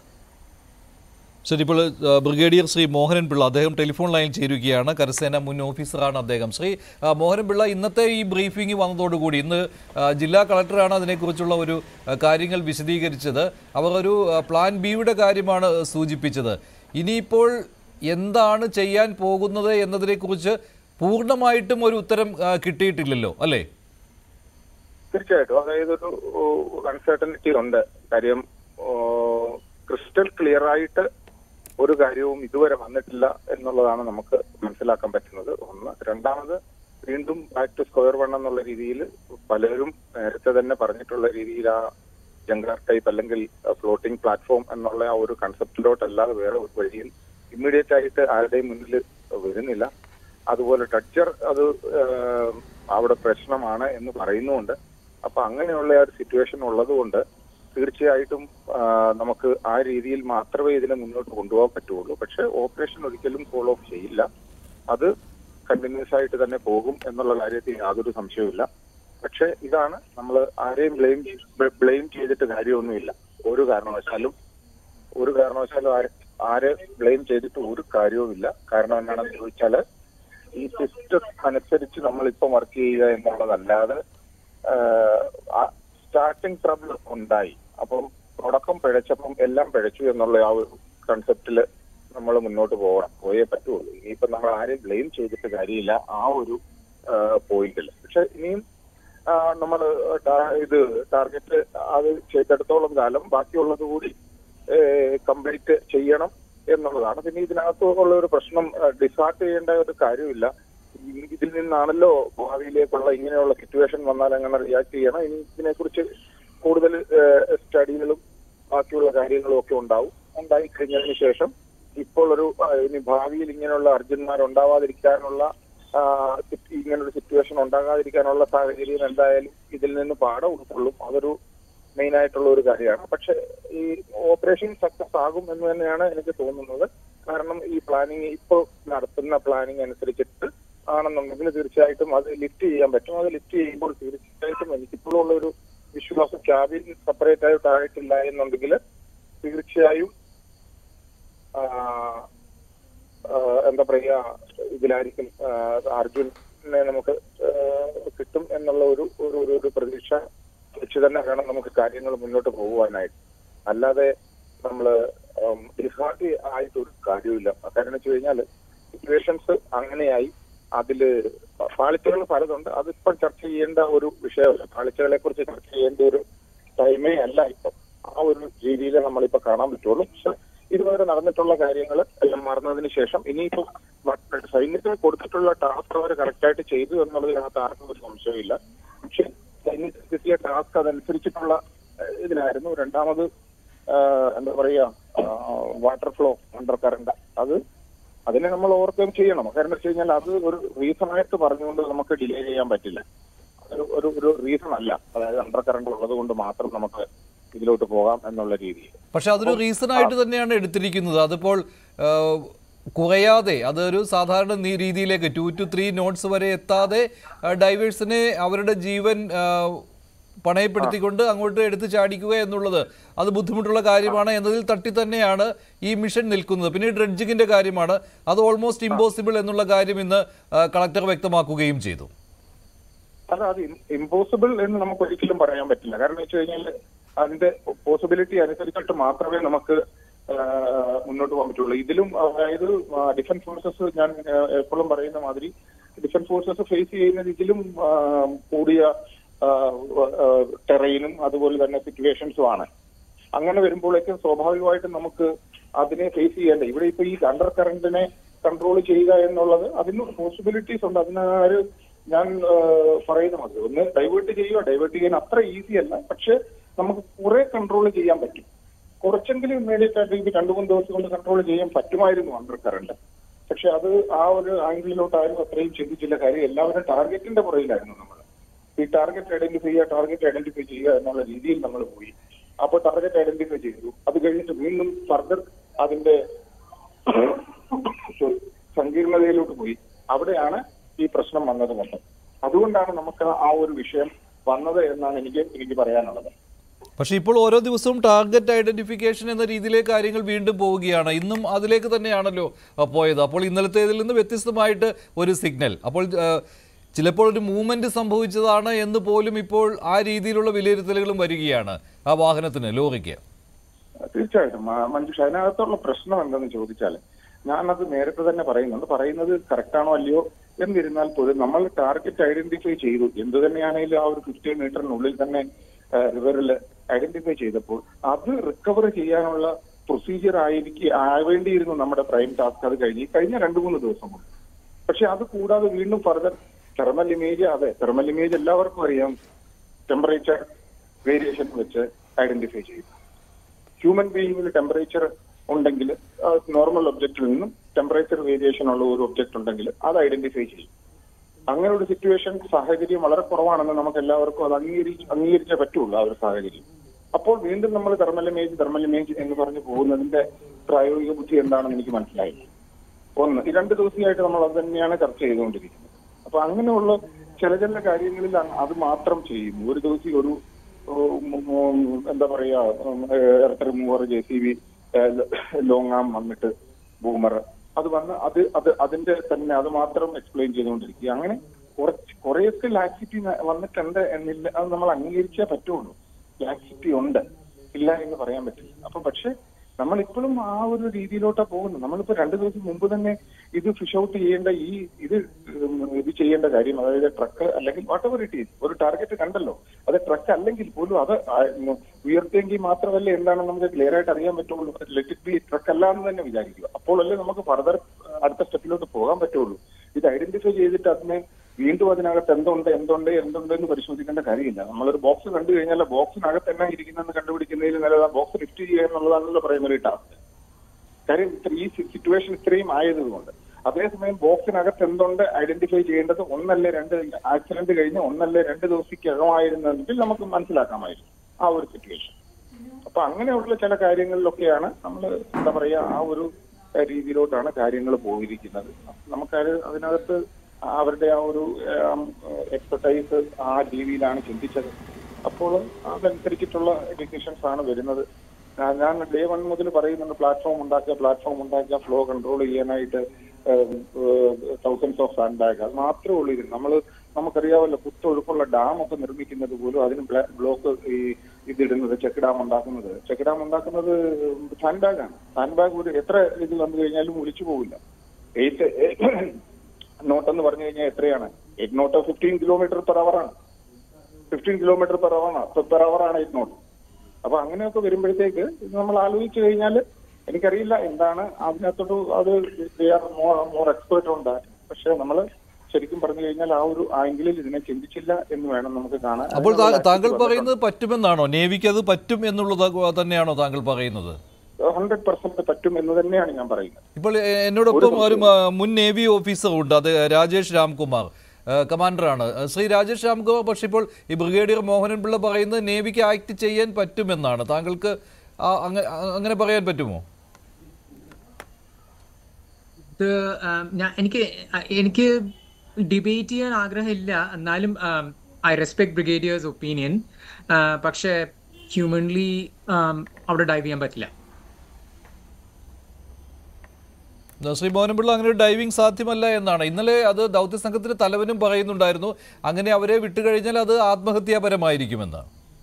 ശരി ഇപ്പോൾ ആ, ബ്രിഗേഡിയർ ശ്രീ മോഹനൻ പിള്ള അദ്ദേഹം ടെലിഫോൺ ലൈനിൽ ചേരുകയാണ് കരസേന മുൻ ഓഫീസറാണ് അദ്ദേഹം ശ്രീ ആ, മോഹനൻ പിള്ള ഇന്നത്തെ ഈ ബ്രീഫിംഗ് വന്നതോടുകൂടി ഇന്ന് ആ, ജില്ലാ കളക്ടറാണ് അതിനെക്കുറിച്ചുള്ള ഒരു ആ, കാര്യങ്ങൾ വിശദീകരിച്ചത് അവർ ഒരു ആ, പ്ലാൻ ബിയുടെ കാര്യമാണ് സൂചിപ്പിച്ചത് ഇനിയിപ്പോൾ എന്താണ് ചെയ്യാൻ പോകുന്നത് എന്നതിനെക്കുറിച്ച് പൂർണ്ണമായിട്ടും ഒരു ഉത്തരം ആ, കിട്ടിയിട്ടില്ലല്ലോ അല്ലേ തീർച്ചയായിട്ടും അതായത് ഒരു അൺസർട്ടനിറ്റി ഉണ്ട് കാര്യം ക്രിസ്റ്റൽ ക്ലിയർ ആയിട്ട് ഒരു കാര്യവും ഇതുവരെ വന്നിട്ടില്ല എന്നുള്ളതാണ് നമുക്ക് മനസ്സിലാക്കാൻ പറ്റുന്നത് ഒന്ന് രണ്ടാമത് വീണ്ടും ബാക്ക് ടു സ്ക്വയർ വൺ എന്നുള്ള രീതിയിൽ പലരും നേരത്തെ തന്നെ പറഞ്ഞിട്ടുള്ള രീതിയിൽ ആ ജംഗാർ ടൈപ്പ് അല്ലെങ്കിൽ ഫ്ലോട്ടിംഗ് പ്ലാറ്റ്ഫോം എന്നുള്ള ആ ഒരു കൺസെപ്റ്റിലോട്ടല്ലാതെ വേറെ ഒരു വഴിയിൽ ഇമ്മീഡിയറ്റ് ആയിട്ട് ആരുടെയും മുന്നിൽ വരുന്നില്ല അതുപോലെ ടച്ചർ അത് ഏഹ്, അവിടെ പ്രശ്നമാണ് എന്ന് പറയുന്നുമുണ്ട് അപ്പൊ അങ്ങനെയുള്ള ആ ഒരു സിറ്റുവേഷൻ ഉള്ളതുകൊണ്ട് തീർച്ചയായിട്ടും ആ, നമുക്ക് ആ രീതിയിൽ മാത്രമേ ഇതിനെ മുന്നോട്ട് കൊണ്ടുപോകാൻ പറ്റുള്ളൂ പക്ഷെ ഓപ്പറേഷൻ ഒരിക്കലും ഫോളോ ഓഫ് ചെയ്യില്ല അത് കണ്ടിന്യൂസ് ആയിട്ട് തന്നെ പോകും എന്നുള്ള കാര്യത്തിൽ യാതൊരു സംശയവുമില്ല പക്ഷെ ഇതാണ് നമ്മൾ ആരെയും ബ്ലെയിം ബ്ലെയിം ചെയ്തിട്ട് കാര്യമൊന്നുമില്ല ഒരു കാരണവശാലും ഒരു കാരണവശാലും ആരെ ആരെ ബ്ലെയിം ചെയ്തിട്ട് ഒരു കാര്യവുമില്ല കാരണം എന്താണെന്ന് ചോദിച്ചാല് ഈ സിസ്റ്റം അനുസരിച്ച് നമ്മൾ ഇപ്പം വർക്ക് ചെയ്യുക എന്നുള്ളതല്ലാതെ സ്റ്റാർട്ടിങ് ട്രബിൾ ഉണ്ടായി അപ്പം തുടക്കം പിഴച്ചപ്പം എല്ലാം പിഴച്ചു എന്നുള്ള ആ ഒരു കൺസെപ്റ്റില് നമ്മൾ മുന്നോട്ട് പോകണം പോയേ പറ്റുള്ളൂ ഇനിയിപ്പം നമ്മൾ ആരെയും ബ്ലെയിം ചെയ്തിട്ട് കാര്യമില്ല ആ ഒരു പോയിന്റിൽ പക്ഷെ ഇനിയും നമ്മൾ ഇത് ടാർഗറ്റ് അത് ചെയ്തെടുത്തോളം കാലം ബാക്കിയുള്ളത് കൂടി കംപ്ലീറ്റ് ചെയ്യണം എന്നുള്ളതാണ് പിന്നെ ഇതിനകത്ത് ഉള്ള ഒരു പ്രശ്നം ഡിസാർട്ട് ചെയ്യേണ്ട ഒരു കാര്യമില്ല ഈ- ഇതിൽ നിന്നാണല്ലോ ഭാവിയിലേക്കുള്ള ഇങ്ങനെയുള്ള സിറ്റുവേഷൻ വന്നാൽ എങ്ങനെ റിയാക്ട് ചെയ്യണം ഇനി ഇതിനെക്കുറിച്ച് കൂടുതൽ സ്റ്റഡികളും ബാക്കിയുള്ള കാര്യങ്ങളും ഒക്കെ ഉണ്ടാവും ഉണ്ടായി കഴിഞ്ഞതിന് ശേഷം ഇപ്പോൾ ഒരു ആ, ഇനി ഭാവിയിൽ ഇങ്ങനെയുള്ള അർജുന്മാർ ഉണ്ടാവാതിരിക്കാനുള്ള ആ, സിറ്റ്- ഇങ്ങനൊരു സിറ്റുവേഷൻ ഉണ്ടാകാതിരിക്കാനുള്ള സാഹചര്യം എന്തായാലും ഇതിൽ നിന്ന് പാഠം ഉൾക്കൊള്ളും അതൊരു മെയിൻ ആയിട്ടുള്ള ഒരു കാര്യമാണ് പക്ഷെ ഈ ഓപ്പറേഷൻ സക്സസ് ആകും എന്ന് തന്നെയാണ് എനിക്ക് തോന്നുന്നത് കാരണം ഈ പ്ലാനിങ് ഇപ്പോൾ നടത്തുന്ന പ്ലാനിങ് അനുസരിച്ചിട്ട് ആണെന്നുണ്ടെങ്കിൽ തീർച്ചയായിട്ടും അത് ലിഫ്റ്റ് ചെയ്യാൻ പറ്റും അത് ലിഫ്റ്റ് ചെയ്യുമ്പോൾ തീർച്ചയായിട്ടും എനിക്കിപ്പോഴും ഉള്ള ഒരു വിശ്വാസം ക്യാബിൻ സെപ്പറേറ്റ് ആയിട്ട് ആയിട്ടില്ല എന്നുണ്ടെങ്കിൽ തീർച്ചയായും ആ, ആ, എന്താ പറയാ ഇതിലായിരിക്കും ആ, അർജുനെ നമുക്ക് ആ, കിട്ടും എന്നുള്ള ഒരു ഒരു ഒരു- ഒരു പ്രതീക്ഷ വെച്ച് തന്നെ വേണം നമുക്ക് കാര്യങ്ങൾ മുന്നോട്ട് പോകുവാനായിട്ട് അല്ലാതെ നമ്മള് ഡിസ്ഹാർട്ട് ആയിട്ട് ഒരു കാര്യമില്ല കാരണം വെച്ച് കഴിഞ്ഞാല് സിറ്റുവേഷൻസ് അങ്ങനെയായി അതില് പാളിച്ചകൾ പലതുണ്ട് അതിപ്പം ചർച്ച ചെയ്യേണ്ട ഒരു വിഷയമല്ല പാളിച്ചകളെ കുറിച്ച് ചർച്ച ചെയ്യേണ്ട ഒരു ടൈമേ അല്ല ഇപ്പം ആ ഒരു രീതിയിൽ നമ്മളിപ്പോ കാണാൻ പറ്റുള്ളൂ പക്ഷെ ഇതുവരെ നടന്നിട്ടുള്ള കാര്യങ്ങൾ എല്ലാം മറന്നതിന് ശേഷം ഇനിയിപ്പോ വ- സൈന്യത്തിന് കൊടുത്തിട്ടുള്ള ടാസ്ക് അവർ കറക്റ്റായിട്ട് ചെയ്തു എന്നുള്ളതിനകത്ത് ആർക്കും ഒരു സംശയമില്ല പക്ഷെ സൈന്യത്തിന് കിട്ടിയ ടാസ്ക് അതനുസരിച്ചിട്ടുള്ള ഏഹ്, ഇതിനായിരുന്നു രണ്ടാമത് ആഹ്, എന്താ പറയാ വാട്ടർ ഫ്ലോ അണ്ടർ കറണ്ട് അത് അതിനെ നമ്മൾ ഓവർകം ചെയ്യണം കാരണം വെച്ച് കഴിഞ്ഞാൽ അത് ഒരു റീസൺ ആയിട്ട് പറഞ്ഞുകൊണ്ട് നമുക്ക് ഡിലേ ചെയ്യാൻ പറ്റില്ല ഒരു ഒരു ഒരു റീസൺ അല്ല അതായത് അണ്ടർ കറണ്ട് ഉള്ളത് കൊണ്ട് മാത്രം നമുക്ക് ഇതിലോട്ട് പോകാം എന്നുള്ള രീതിയിൽ പക്ഷെ അതൊരു റീസൺ ആയിട്ട് തന്നെയാണ് എടുത്തിരിക്കുന്നത് അതിപ്പോൾ ആ, കുറയാതെ അതൊരു സാധാരണ നീ- രീതിയിലേക്ക് ടു ടു ത്രീ നോട്ട്സ് വരെ എത്താതെ ആ, ഡൈവേഴ്സിനെ അവരുടെ ജീവൻ ആ, പണയപ്പെടുത്തിക്കൊണ്ട് അങ്ങോട്ട് എടുത്ത് ചാടിക്കുക എന്നുള്ളത് അത് ബുദ്ധിമുട്ടുള്ള കാര്യമാണ് എന്നതിൽ തട്ടി തന്നെയാണ് ഈ മിഷൻ നിൽക്കുന്നത് പിന്നെ ഡ്രഡ്ജിങ്ങിന്റെ കാര്യമാണ് അത് ഓൾമോസ്റ്റ് ഇമ്പോസിബിൾ എന്നുള്ള കാര്യം ഇന്ന് ആ, കളക്ടർ വ്യക്തമാക്കുകയും ചെയ്തു അത് അത് ഇമ്പോസിബിൾ എന്ന് നമുക്ക് ഒരിക്കലും പറയാൻ പറ്റില്ല കാരണം വെച്ച് കഴിഞ്ഞാൽ അതിന്റെ പോസിബിലിറ്റി അനുസരിച്ചിട്ട് മാത്രമേ നമുക്ക് ആ, മുന്നോട്ട് പോകാൻ പറ്റുള്ളൂ ഇതിലും അതായത് ഡിഫൻസ് ഫോഴ്സസ് ഞാൻ ആ, എപ്പോഴും പറയുന്ന മാതിരി ഡിഫൻസ് ഫോഴ്സസ് ഫേസ് ചെയ്യുന്നത് ഇതിലും ആ, കൂടിയ ടെറയിനും അതുപോലെ തന്നെ സിറ്റുവേഷൻസും ആണ് അങ്ങനെ വരുമ്പോഴേക്കും സ്വാഭാവികമായിട്ടും നമുക്ക് അതിനെ ഫേസ് ചെയ്യേണ്ട ഇവിടെ ഇപ്പൊ ഈ അണ്ടർ കറന്റിനെ കൺട്രോൾ ചെയ്യുക എന്നുള്ളത് അതിന് പോസിബിലിറ്റീസ് ഉണ്ട് അതിനാര് ഞാൻ ആ, പറയുന്ന മതി ഒന്ന് ഡൈവേർട്ട് ചെയ്യുക ഡൈവേർട്ട് ചെയ്യാൻ അത്ര ഈസി അല്ല പക്ഷെ നമുക്ക് കുറെ കൺട്രോൾ ചെയ്യാൻ പറ്റും കുറച്ചെങ്കിലും ഇമ്മീഡിയറ്റ് ആയിട്ട് ഇത് രണ്ടു മൂന്ന് ദിവസം കൊണ്ട് കൺട്രോൾ ചെയ്യാൻ പറ്റുമായിരുന്നു അണ്ടർ കറണ്ട് പക്ഷെ അത് ആ ഒരു ആംഗിളിലോട്ട് ആരും അത്രയും ചിന്തിച്ചില്ല കാര്യം എല്ലാവരും ടാർഗറ്റിന്റെ പുറകിലായിരുന്നു നമ്മൾ ഈ ടാർഗറ്റ് ഐഡന്റിഫൈ ചെയ്യുക ടാർഗറ്റ് ഐഡന്റിഫൈ ചെയ്യുക എന്നുള്ള രീതിയിൽ നമ്മൾ പോയി അപ്പോൾ ടാർഗറ്റ് ഐഡന്റിഫൈ ചെയ്തു അത് കഴിഞ്ഞിട്ട് വീണ്ടും ഫർദർ അതിന്റെ sorry, സങ്കീർണതയിലോട്ട് പോയി അവിടെയാണ് ഈ പ്രശ്നം വന്നത് കൊണ്ട് അതുകൊണ്ടാണ് നമുക്ക് ആ ഒരു വിഷയം വന്നത് എന്നാണ് എനിക്ക് എനിക്ക് പറയാനുള്ളത് പക്ഷേ ഇപ്പോൾ ഓരോ ദിവസവും ടാർഗറ്റ് ഐഡന്റിഫിക്കേഷൻ എന്ന രീതിയിലേക്ക് കാര്യങ്ങൾ വീണ്ടും പോവുകയാണ് ഇന്നും അതിലേക്ക് തന്നെയാണല്ലോ ആ, പോയത് അപ്പോൾ ഇന്നലത്തേതിൽ നിന്ന് വ്യത്യസ്തമായിട്ട് ഒരു സിഗ്നൽ അപ്പോൾ ആ, ചിലപ്പോൾ ഒരു മൂവ്മെന്റ് സംഭവിച്ചതാണ് എന്ന് പോലും ഇപ്പോൾ ആ രീതിയിലുള്ള വിലയിരുത്തലുകളും വരികയാണ് ആ വാഹനത്തിന് ലോറിക്ക് തീർച്ചയായിട്ടും മ- മഞ്ജുഷ അതിനകത്തുള്ള പ്രശ്നം എന്തെന്ന് ചോദിച്ചാൽ ഞാനത് നേരത്തെ തന്നെ പറയുന്നുണ്ട് പറയുന്നത് കറക്റ്റ് ആണോ അല്ലയോ എന്നിരുന്നാൽ പോലും നമ്മൾ ടാർഗറ്റ് ഐഡന്റിഫൈ ചെയ്തു എന്ത് തന്നെയാണെങ്കിലും ആ ഒരു ഫിഫ്റ്റി മീറ്ററിനുള്ളിൽ തന്നെ റിവറിൽ ഐഡന്റിഫൈ ചെയ്തപ്പോൾ അത് റിക്കവർ ചെയ്യാനുള്ള പ്രൊസീജിയർ ആയിരിക്കും ആവേണ്ടിയിരുന്നു നമ്മുടെ പ്രൈം ടാസ്ക് അത് കഴിഞ്ഞ് കഴിഞ്ഞ രണ്ടു മൂന്ന് ദിവസം കൊണ്ട് പക്ഷെ അത് കൂടാതെ വീണ്ടും ഫർദർ തെർമൽ ഇമേജ് അതെ തെർമൽ ഇമേജ് എല്ലാവർക്കും അറിയാം ടെമ്പറേച്ചർ വേരിയേഷൻ വെച്ച് ഐഡന്റിഫൈ ചെയ്യും ഹ്യൂമൻ ബീയിങ്ങിൽ ടെമ്പറേച്ചർ ഉണ്ടെങ്കിൽ നോർമൽ ഒബ്ജക്റ്റിൽ നിന്നും ടെമ്പറേച്ചർ വേരിയേഷൻ ഉള്ള ഒരു ഒബ്ജക്റ്റ് ഉണ്ടെങ്കിൽ അത് ഐഡന്റിഫൈ ചെയ്യും അങ്ങനെ ഒരു സിറ്റുവേഷൻ സാഹചര്യം വളരെ കുറവാണെന്ന് നമുക്ക് എല്ലാവർക്കും അത് അംഗീകരിച്ച് അംഗീകരിച്ചേ പറ്റുള്ളൂ ആ ഒരു സാഹചര്യം അപ്പോൾ വീണ്ടും നമ്മൾ തെർമൽ ഇമേജ് തെർമൽ ഇമേജ് എന്ന് പറഞ്ഞ് പോകുന്നതിന്റെ പ്രായോഗിക ബുദ്ധി എന്താണെന്ന് എനിക്ക് മനസ്സിലായി ഒന്ന് ഈ രണ്ട് ദിവസമായിട്ട് നമ്മൾ അത് തന്നെയാണ് ചർച്ച ചെയ്തുകൊണ്ടിരിക്കുന്നത് അപ്പൊ അങ്ങനെയുള്ള ചില ചില കാര്യങ്ങളിൽ അ- അത് മാത്രം ചെയ്യുന്നു ഒരു ദിവസം ഒരു ഉം, ഉം, എന്താ പറയാ earth remover J C B long arm വന്നിട്ട് ബൂമർ അത് വന്ന് അത് അത് അതിന്റെ തന്നെ അത് മാത്രം എക്സ്പ്ലെയിൻ ചെയ്തുകൊണ്ടിരിക്കുക അങ്ങനെ കുറച്ച് കുറെയൊക്കെ ലാക്സിറ്റി വന്നിട്ടുണ്ട് എന്നില്ല അത് നമ്മൾ അംഗീകരിച്ചേ പറ്റുള്ളൂ ലാക്സിറ്റി ഉണ്ട് ഇല്ല എന്ന് പറയാൻ പറ്റില്ല അപ്പൊ പക്ഷെ നമ്മൾ ഇപ്പോഴും ആ ഒരു രീതിയിലോട്ടാ പോകുന്നത് നമ്മളിപ്പോ രണ്ടു ദിവസം മുമ്പ് തന്നെ ഇത് ഫിഷ് ഔട്ട് ചെയ്യേണ്ട ഈ ഇത് ഉം, ഇത് ചെയ്യേണ്ട കാര്യം അതായത് ട്രക്ക് അല്ലെങ്കിൽ വാട്ട് എവർ ഇറ്റ് ഈസ് ഒരു ടാർഗറ്റ് കണ്ടല്ലോ അത് ട്രക്ക് അല്ലെങ്കിൽ പോലും അത് ആ, ഉം, ഉയർത്തിയെങ്കിൽ മാത്രമല്ല എന്താണെന്ന് നമുക്ക് ക്ലിയർ ആയിട്ട് അറിയാൻ പറ്റുള്ളൂ ലെറ്റ് ബി ട്രക്ക് അല്ല എന്ന് തന്നെ വിചാരിക്കുക അപ്പോഴല്ലേ നമുക്ക് ഫർദർ അടുത്ത സ്റ്റെപ്പിലോട്ട് പോകാൻ പറ്റുള്ളൂ ഇത് ഐഡന്റിഫൈ ചെയ്തിട്ട് അതിനെ വീണ്ടും അതിനകത്ത് എന്തുണ്ട് എന്തുണ്ട് എന്തുണ്ട് എന്ന് പരിശോധിക്കേണ്ട കാര്യമില്ല നമ്മളൊരു ബോക്സ് കണ്ടു കഴിഞ്ഞാൽ ബോക്സിനകത്ത് എന്നാ ഇരിക്കുന്നതെന്ന് കണ്ടുപിടിക്കുന്നതിൽ നല്ലത് ആ ബോക്സ് ലിഫ്റ്റ് ചെയ്യുക എന്നുള്ളതാണല്ലോ പ്രൈമറി ടാസ്ക് കാര്യം ഇത്ര ഈ സിറ്റുവേഷൻ ഇത്രയും ആയതുകൊണ്ട് അതേസമയം ബോക്സിനകത്ത് എന്തുണ്ട് ഐഡന്റിഫൈ ചെയ്യേണ്ടത് ഒന്നല്ലേ രണ്ട് ആക്സിഡന്റ് കഴിഞ്ഞ് ഒന്നല്ലേ രണ്ട് ദിവസത്തിക്കകമായിരുന്നെങ്കിൽ നമുക്ക് മനസ്സിലാക്കാമായിരുന്നു ആ ഒരു സിറ്റുവേഷൻ അപ്പൊ അങ്ങനെയുള്ള ചില കാര്യങ്ങളിലൊക്കെയാണ് നമ്മൾ എന്താ പറയാ ആ ഒരു ഏഹ്, രീതിയിലോട്ടാണ് കാര്യങ്ങൾ പോയിരിക്കുന്നത് നമുക്കത് അതിനകത്ത് അവരുടെ ആ ഒരു എക്സസൈസ് ആ രീതിയിലാണ് ചിന്തിച്ചത് അപ്പോൾ അതനുസരിച്ചിട്ടുള്ള ഡിസിഷൻസ് ആണ് വരുന്നത് ഞാൻ- ഞാൻ ഡേ വൺ മുതൽ പറയുന്നുണ്ട് പ്ലാറ്റ്ഫോം ഉണ്ടാക്കുക പ്ലാറ്റ്ഫോം ഉണ്ടാക്കുക ഫ്ലോ കൺട്രോൾ ചെയ്യാനായിട്ട് തൗസൻഡ്സ് ഓഫ് സാൻഡ് ബാഗ് അത് മാത്രമേ ഉള്ളൂ ഇത് നമ്മൾ നമുക്കറിയാമല്ലോ കുത്തൊഴുക്കുള്ള ഡാം ഒക്കെ നിർമ്മിക്കുന്നത് പോലും അതിന് ബ്ലോക്ക് ഈ ഇതിടുന്നത് ചെക്ക് ഡാം ഉണ്ടാക്കുന്നത് ചെക്ക് ഡാം ഉണ്ടാക്കുന്നത് സാൻഡ് ബാഗാണ് സാൻഡ് ബാഗ് ഒരു എത്ര ഇത് വന്നു കഴിഞ്ഞാലും ഒലിച്ചു പോകില്ല എയ്റ്റ് നോട്ട് എന്ന് പറഞ്ഞു കഴിഞ്ഞാൽ എത്രയാണ് eight knot fifteen kilometre per hour ആണ് ഫിഫ്റ്റീൻ കിലോമീറ്റർ പെർ അവർ ആണ് പെർ അവർ ആണ് എയ്റ്റ് നോട്ട് അപ്പൊ അങ്ങനെയൊക്കെ വരുമ്പോഴത്തേക്ക് ഇത് നമ്മൾ ആലോചിച്ചു കഴിഞ്ഞാൽ എനിക്കറിയില്ല എന്താണ് അതിനകത്തോട്ട് അത് മോർ എക്സ്പേർട്ട് ഉണ്ട് പക്ഷെ നമ്മൾ ശരിക്കും പറഞ്ഞു കഴിഞ്ഞാൽ ആ ഒരു ആംഗിളിൽ ഇതിനെ ചിന്തിച്ചില്ല എന്ന് വേണം നമുക്ക് കാണാൻ അപ്പോൾ താ- അതിനുള്ള താങ്കൾ activity പറയുന്നത് പറ്റുമെന്നാണോ നേവിക്ക് അത് പറ്റും എന്നുള്ളത് തന്നെയാണോ താങ്കൾ പറയുന്നത് ഹൺഡ്രഡ് പെർസെന്റ് പറ്റും എന്ന് തന്നെയാണ് ഞാൻ പറയുന്നത് ഇപ്പോൾ എ- എന്നോടൊപ്പം ഒരു മ- മുൻ നേവി ഓഫീസർ ഉണ്ട് അത് രാജേഷ് രാംകുമാർ ഏഹ് കമാൻഡറാണ് ഏഹ് ശ്രീ രാജേഷ് രാംകുമാർ പക്ഷേ ഇപ്പോൾ ഈ ബ്രിഗേഡിയർ മോഹനൻ പിള്ള പറയുന്നത് നേവിക്ക് ആക്ട് ചെയ്യാൻ പറ്റുമെന്നാണ് താങ്കൾക്ക് ആ- അങ്ങ- അങ്ങനെ പറയാൻ പറ്റുമോ ഇത് ആം, ഞാൻ എനിക്ക് അ- എനിക്ക് ഡിബേറ്റ് ചെയ്യാൻ ആഗ്രഹമില്ല എന്നാലും ഐ റെസ്പെക്ട് ബ്രിഗേഡിയേഴ്സ് ഒപ്പീനിയൻ പക്ഷേ ഹ്യൂമൻലി അവിടെ ഡൈവ് ചെയ്യാൻ പറ്റില്ല ശ്രീ മോഹനപിള്ള അങ്ങനെ ഒരു ഡൈവിംഗ് സാധ്യമല്ല എന്നാണ് ഇന്നലെ അത് ദൗത്യ സംഘത്തിന്റെ തലവനും പറയുന്നുണ്ടായിരുന്നു അങ്ങനെ അവരെ വിട്ടുകഴിഞ്ഞാൽ അത് ആത്മഹത്യാപരമായിരിക്കുമെന്ന്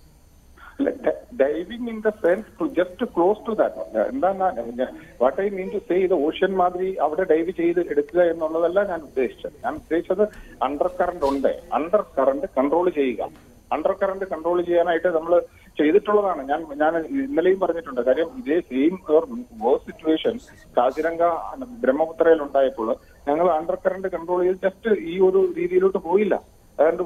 diving in the sense just close to that എന്താണ് what I mean to say ഇത് ഓഷ്യൻ മാതിരി അവിടെ ഡൈവ് ചെയ്ത് എടുക്കുക എന്നുള്ളതല്ല ഞാൻ ഉദ്ദേശിച്ചത് ഞാൻ ഉദ്ദേശിച്ചത് അണ്ടർ കറണ്ട് ഉണ്ട് അണ്ടർ കറണ്ട് കൺട്രോൾ ചെയ്യുക അണ്ടർ കറണ്ട് കൺട്രോൾ ചെയ്യാനായിട്ട് നമ്മൾ ചെയ്തിട്ടുള്ളതാണ് ഞാൻ ഞാൻ ഇന്നലെയും പറഞ്ഞിട്ടുണ്ട് കാര്യം ഇതേ സെയിം വേഴ്സ് സിറ്റുവേഷൻ കാസിരംഗ ബ്രഹ്മപുത്രയിൽ ഉണ്ടായപ്പോൾ ഞങ്ങൾ അണ്ടർ കറണ്ട് കൺട്രോൾ ചെയ്ത് ജസ്റ്റ് ഈ ഒരു രീതിയിലോട്ട് പോയില്ല അതായത്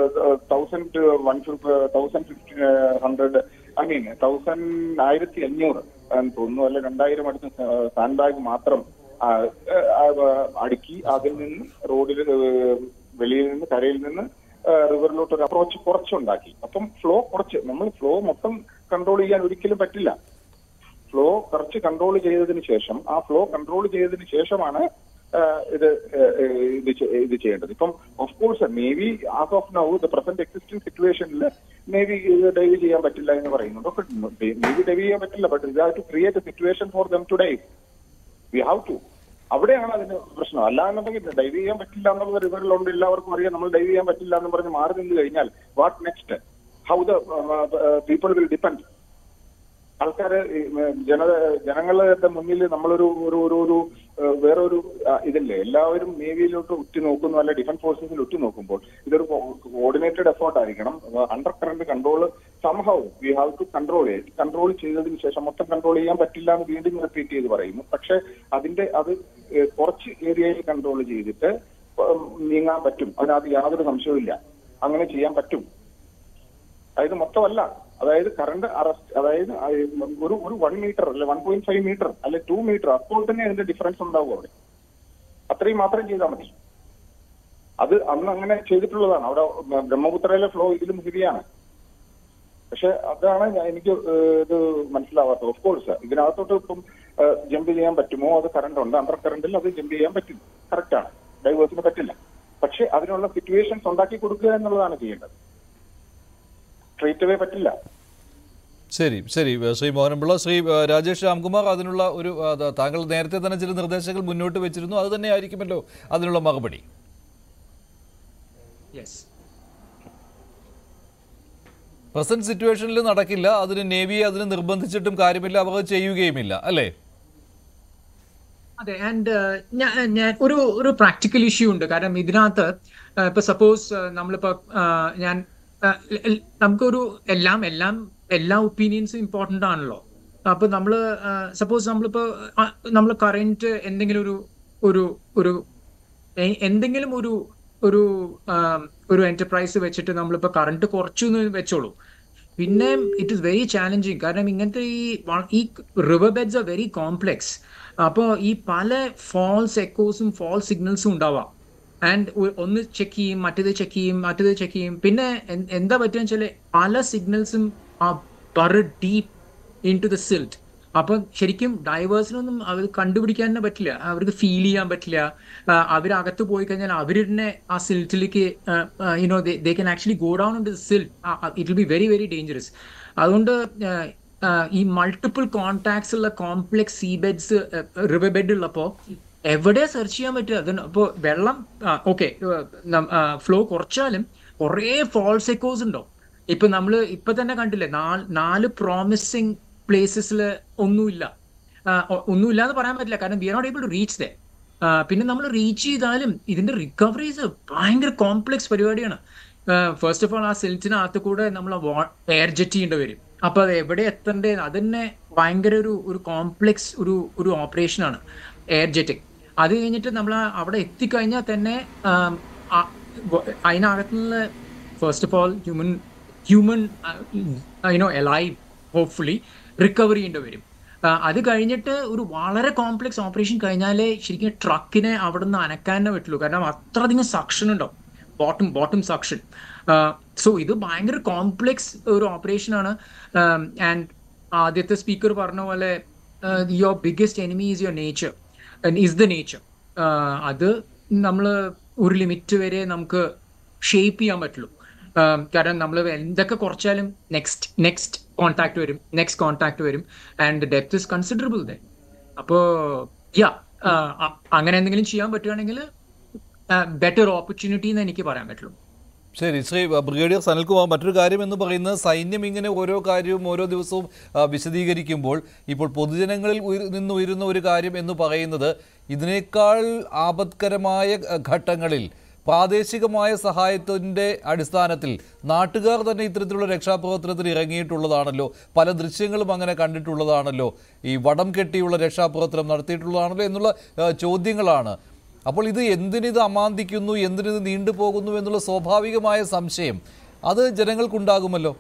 thousand one thousand fifty hundred I mean thousand ആയിരത്തി അഞ്ഞൂറ് തോന്നുന്നു അല്ലെ രണ്ടായിരം അടുത്ത് സാൻഡ് ബാഗ് മാത്രം ആ, ആ, അടുക്കി അതിൽ നിന്ന് റോഡിൽ വെളിയിൽ നിന്ന് കരയിൽ നിന്ന് റിവറിലോട്ട് ഒരു അപ്രോച്ച് കുറച്ചുണ്ടാക്കി അപ്പം ഫ്ലോ കുറച്ച് നമ്മൾ ഫ്ലോ മൊത്തം കൺട്രോൾ ചെയ്യാൻ ഒരിക്കലും പറ്റില്ല ഫ്ലോ കുറച്ച് കൺട്രോൾ ചെയ്തതിന് ശേഷം ആ ഫ്ലോ കൺട്രോൾ ചെയ്തതിന് ശേഷമാണ് ആ, ഇത് ആ, ഇത് ചെ- ഇത് ചെയ്യേണ്ടത് ഇപ്പം of course maybe as of now the present existing സിറ്റുവേഷനിൽ മേ ബി ഡൈവ് ചെയ്യാൻ പറ്റില്ല എന്ന് പറയുന്നുണ്ട് മേ ബി ഡൈവ് ചെയ്യാൻ പറ്റില്ല ബട്ട് ഇത് have to create a situation for them to dive we have to അവിടെയാണ് അതിന് പ്രശ്നം അല്ലാന്നുണ്ടെങ്കിൽ ഡൈവ് ചെയ്യാൻ പറ്റില്ല എന്നുള്ളത് റിവറിലുണ്ട് എല്ലാവർക്കും അറിയാം നമ്മൾ ഡൈവ് ചെയ്യാൻ പറ്റില്ല എന്ന് പറഞ്ഞ് മാറി നിന്ന് കഴിഞ്ഞാൽ what next how the people will depend ആൾക്കാര് ഈ, ഉം, ജന ജനങ്ങളുടെ മുന്നിൽ നമ്മളൊരു ഒരു ഒരു ഒരു ഏഹ്, വേറെ ഒരു ആ, ഇതില്ലേ എല്ലാവരും നേവിയിലോട്ട് ഉറ്റുനോക്കുന്നു അല്ലെ ഡിഫൻസ് ഫോഴ്സസിൽ ഉറ്റുനോക്കുമ്പോൾ ഇതൊരു കോർഡിനേറ്റഡ് എഫേർട്ട് ആയിരിക്കണം അണ്ടർ കറണ്ട് കൺട്രോൾ സംഭവം വി ഹാവ് ടു കൺട്രോൾ ചെയ്ത് കൺട്രോൾ ചെയ്തതിന് ശേഷം മൊത്തം കൺട്രോൾ ചെയ്യാൻ പറ്റില്ല എന്ന് വീണ്ടും റിപ്പീറ്റ് ചെയ്ത് പറയുന്നു പക്ഷെ അതിന്റെ അത് ഏഹ്, കുറച്ച് ഏരിയയിൽ കൺട്രോൾ ചെയ്തിട്ട് ഉം, നീങ്ങാൻ പറ്റും അതിനകത്ത് യാതൊരു സംശയവും അങ്ങനെ ചെയ്യാൻ പറ്റും അതായത് മൊത്തമല്ല അതായത് കറണ്ട് അറസ്റ്റ് അതായത് ആ ഒരു ഒരു വൺ മീറ്റർ അല്ലെ വൺ പോയിന്റ് ഫൈവ് മീറ്റർ അല്ലെ ടു മീറ്റർ അപ്പോൾ തന്നെ അതിന്റെ ഡിഫറൻസ് ഉണ്ടാവും അവിടെ അത്രയും മാത്രം ചെയ്താൽ മതി അത് അന്ന് അങ്ങനെ ചെയ്തിട്ടുള്ളതാണ് അവിടെ ബ്രഹ്മപുത്രയിലെ ഫ്ലോ ഇതിലും ഹെവിയാണ് പക്ഷെ അതാണ് ഞാൻ എനിക്ക് ഏഹ്, ഇത് മനസ്സിലാവാത്തത് ഓഫ് കോഴ്സ് ഇതിനകത്തോട്ട് ഇപ്പം ജമ്പ് ചെയ്യാൻ പറ്റുമോ അത് കറണ്ട് ഉണ്ട് അണ്ടർ കറണ്ടിൽ അത് ജമ്പ് ചെയ്യാൻ പറ്റും കറക്റ്റ് ആണ് ഡൈവേഴ്സിന് പറ്റില്ല പക്ഷെ അതിനുള്ള സിറ്റുവേഷൻസ് ഉണ്ടാക്കി കൊടുക്കുക എന്നുള്ളതാണ് ചെയ്യേണ്ടത് സ്ട്രേറ്റ് അവേ പറ്റില്ല ശരി ശരി ഏഹ് ശ്രീ മോഹനപിള്ള ശ്രീ ഏഹ് രാജേഷ് രാംകുമാർ അതിനുള്ള ഒരു ആ, ത- താങ്കൾ നേരത്തെ തന്നെ ചില നിർദ്ദേശങ്ങൾ മുന്നോട്ട് വെച്ചിരുന്നു അത് തന്നെ ആയിരിക്കുമല്ലോ അതിനുള്ള മറുപടി യെസ് പ്രസന്റ് സിറ്റുവേഷനിൽ നടക്കില്ല അതിന് നേവിയെ അതിന് നിർബന്ധിച്ചിട്ടും കാര്യമില്ല അവർ അത് ചെയ്യുകയുമില്ല അല്ലേ അതെ ആൻഡ് ഞാൻ ഞാൻ ഒരു ഒരു പ്രാക്ടിക്കൽ ഇഷ്യൂ ഉണ്ട് കാരണം ഇതിനകത്ത് uh, ഇപ്പൊ സപ്പോസ് നമ്മളിപ്പോ uh, ഞാൻ uh, എൽ- എൽ- നമുക്കൊരു എല്ലാം എല്ലാം എല്ലാ ഒപ്പീനിയൻസും ഇമ്പോർട്ടന്റ് ആണല്ലോ അപ്പൊ നമ്മള് സപ്പോസ് നമ്മളിപ്പോ നമ്മൾ കറന്റ് എന്തെങ്കിലും ഒരു ഒരു ഒരു എ- എന്തെങ്കിലും ഒരു ഒരു ആം, ഒരു എന്റർപ്രൈസ് വെച്ചിട്ട് നമ്മളിപ്പോ കറണ്ട് കുറച്ചു എന്ന് വെച്ചോളൂ പിന്നെ ഇറ്റ് ഇസ് വെരി ചാലഞ്ചിങ് കാരണം ഇങ്ങനത്തെ ഈ വ- ഈ river beds are very complex അപ്പോൾ ഈ പല ഫാൾസ് എക്കോസും ഫാൾസ് സിഗ്നൽസും ഉണ്ടാവാം ആൻഡ് ഒന്ന് ചെക്ക് ചെയ്യും മറ്റേത് ചെക്ക് ചെയ്യും മറ്റേത് ചെക്ക് ചെയ്യും പിന്നെ എൻ- എന്താ പറ്റുക വെച്ചാൽ പല സിഗ്നൽസും ആ bury deep into the silt അപ്പൊ ശരിക്കും ഡൈവേഴ്സിനൊന്നും അവർ കണ്ടുപിടിക്കാൻ തന്നെ പറ്റില്ല അവർക്ക് ഫീൽ ചെയ്യാൻ പറ്റില്ല അവരകത്ത് പോയി കഴിഞ്ഞാൽ അവർ തന്നെ ആ സിൽറ്റിലേക്ക് you know they can actually go down into silt it will be very very dangerous അതുകൊണ്ട് ആ, ആ, ഈ മൾട്ടിപ്പിൾ കോൺടാക്ട്സ് ഉള്ള complex sea beds river bed ഉള്ളപ്പോ എവിടെ സെർച്ച് ചെയ്യാൻ പറ്റുക അതിന് ഇപ്പോൾ വെള്ളം ഓക്കെ ഫ്ലോ കുറച്ചാലും കുറേ ഫോൾസ് എക്കോസ് ഉണ്ടോ ഇപ്പൊ നമ്മള് ഇപ്പൊ തന്നെ കണ്ടില്ലേ നാല് നാല് പ്രോമിസിങ് പ്ലേസസിൽ ഒന്നുമില്ല ആ, ഒ- ഒന്നുമില്ല എന്ന് പറയാൻ പറ്റില്ല കാരണം we are not able to reach they പിന്നെ നമ്മൾ റീച്ച് ചെയ്താലും ഇതിന്റെ റിക്കവറീസ് ഭയങ്കര കോംപ്ലെക്സ് പരിപാടിയാണ് ഫസ്റ്റ് ഓഫ് ഓൾ ആ സെൽറ്റിനകത്ത് കൂടെ നമ്മൾ എയർ ജെറ്റ് ചെയ്യേണ്ടി വരും അപ്പൊ അത് എവിടെ എത്തണ്ടേ അത് തന്നെ ഭയങ്കര ഒരു ഒരു കോംപ്ലെക്സ് ഒരു ഒരു ഓപ്പറേഷനാണ് എയർ ജെറ്റിംഗ് അത് കഴിഞ്ഞിട്ട് നമ്മൾ അവിടെ എത്തിക്കഴിഞ്ഞാൽ തന്നെ ആം, ആ- വ- അതിനകത്തുനിന്ന് first of all human human you know alive hopefully recover ചെയ്യേണ്ടി വരും ആ, അത് കഴിഞ്ഞിട്ട് ഒരു വളരെ കോംപ്ലെക്സ് ഓപ്പറേഷൻ കഴിഞ്ഞാലേ ശരിക്കും ട്രക്കിനെ അവിടെ നിന്ന് അനക്കാൻ തന്നെ പറ്റുള്ളൂ കാരണം അത്രയധികം സക്ഷൻ ഉണ്ടാവും ബോട്ടം ബോട്ടം സക്ഷൻ സോ ഇത് ഭയങ്കര കോംപ്ലെക്സ് ഒരു ഓപ്പറേഷൻ ആണ് ആൻഡ് ആദ്യത്തെ സ്പീക്കർ പറഞ്ഞ പോലെ your biggest enemy is your nature is the nature അത് നമ്മൾ ഒരു ലിമിറ്റ് വരെ നമുക്ക് ഷേപ്പ് ചെയ്യാൻ പറ്റുള്ളൂ ആം, കാരണം നമ്മൾ എന്തൊക്കെ കുറച്ചാലും നെക്സ്റ്റ് നെക്സ്റ്റ് കോൺടാക്ട് വരും നെക്സ്റ്റ് കോൺടാക്ട് വരും and depth is considerable they അപ്പോ യാ അങ്ങനെ എന്തെങ്കിലും ചെയ്യാൻ പറ്റുകയാണെങ്കിൽ ബെറ്റർ ഓപ്പർച്യൂണിറ്റി എന്ന് എനിക്ക് പറയാൻ പറ്റുള്ളൂ ശരി ശ്രീ ബ്രിഗേഡിയർ സനൽകുമാർ മറ്റൊരു കാര്യം എന്ന് പറയുന്നത് സൈന്യം ഇങ്ങനെ ഓരോ കാര്യവും ഓരോ ദിവസവും ആ, വിശദീകരിക്കുമ്പോൾ ഇപ്പോൾ പൊതുജനങ്ങളിൽ ഉയർ- നിന്ന് ഉയരുന്ന ഒരു കാര്യം എന്ന് പറയുന്നത് ഇതിനേക്കാൾ ആപത്കരമായ ആ, ഘട്ടങ്ങളിൽ പ്രാദേശികമായ സഹായത്തിൻ്റെ അടിസ്ഥാനത്തിൽ നാട്ടുകാർ തന്നെ ഇത്തരത്തിലുള്ള രക്ഷാപ്രവർത്തനത്തിന് ഇറങ്ങിയിട്ടുള്ളതാണല്ലോ പല ദൃശ്യങ്ങളും അങ്ങനെ കണ്ടിട്ടുള്ളതാണല്ലോ ഈ വടം കെട്ടിയുള്ള രക്ഷാപ്രവർത്തനം നടത്തിയിട്ടുള്ളതാണല്ലോ എന്നുള്ള ആ, ചോദ്യങ്ങളാണ് അപ്പോൾ ഇത് എന്തിനിത് അമാന്തിക്കുന്നു എന്തിനിത് നീണ്ടുപോകുന്നു എന്നുള്ള സ്വാഭാവികമായ സംശയം അത് ജനങ്ങൾക്കുണ്ടാകുമല്ലോ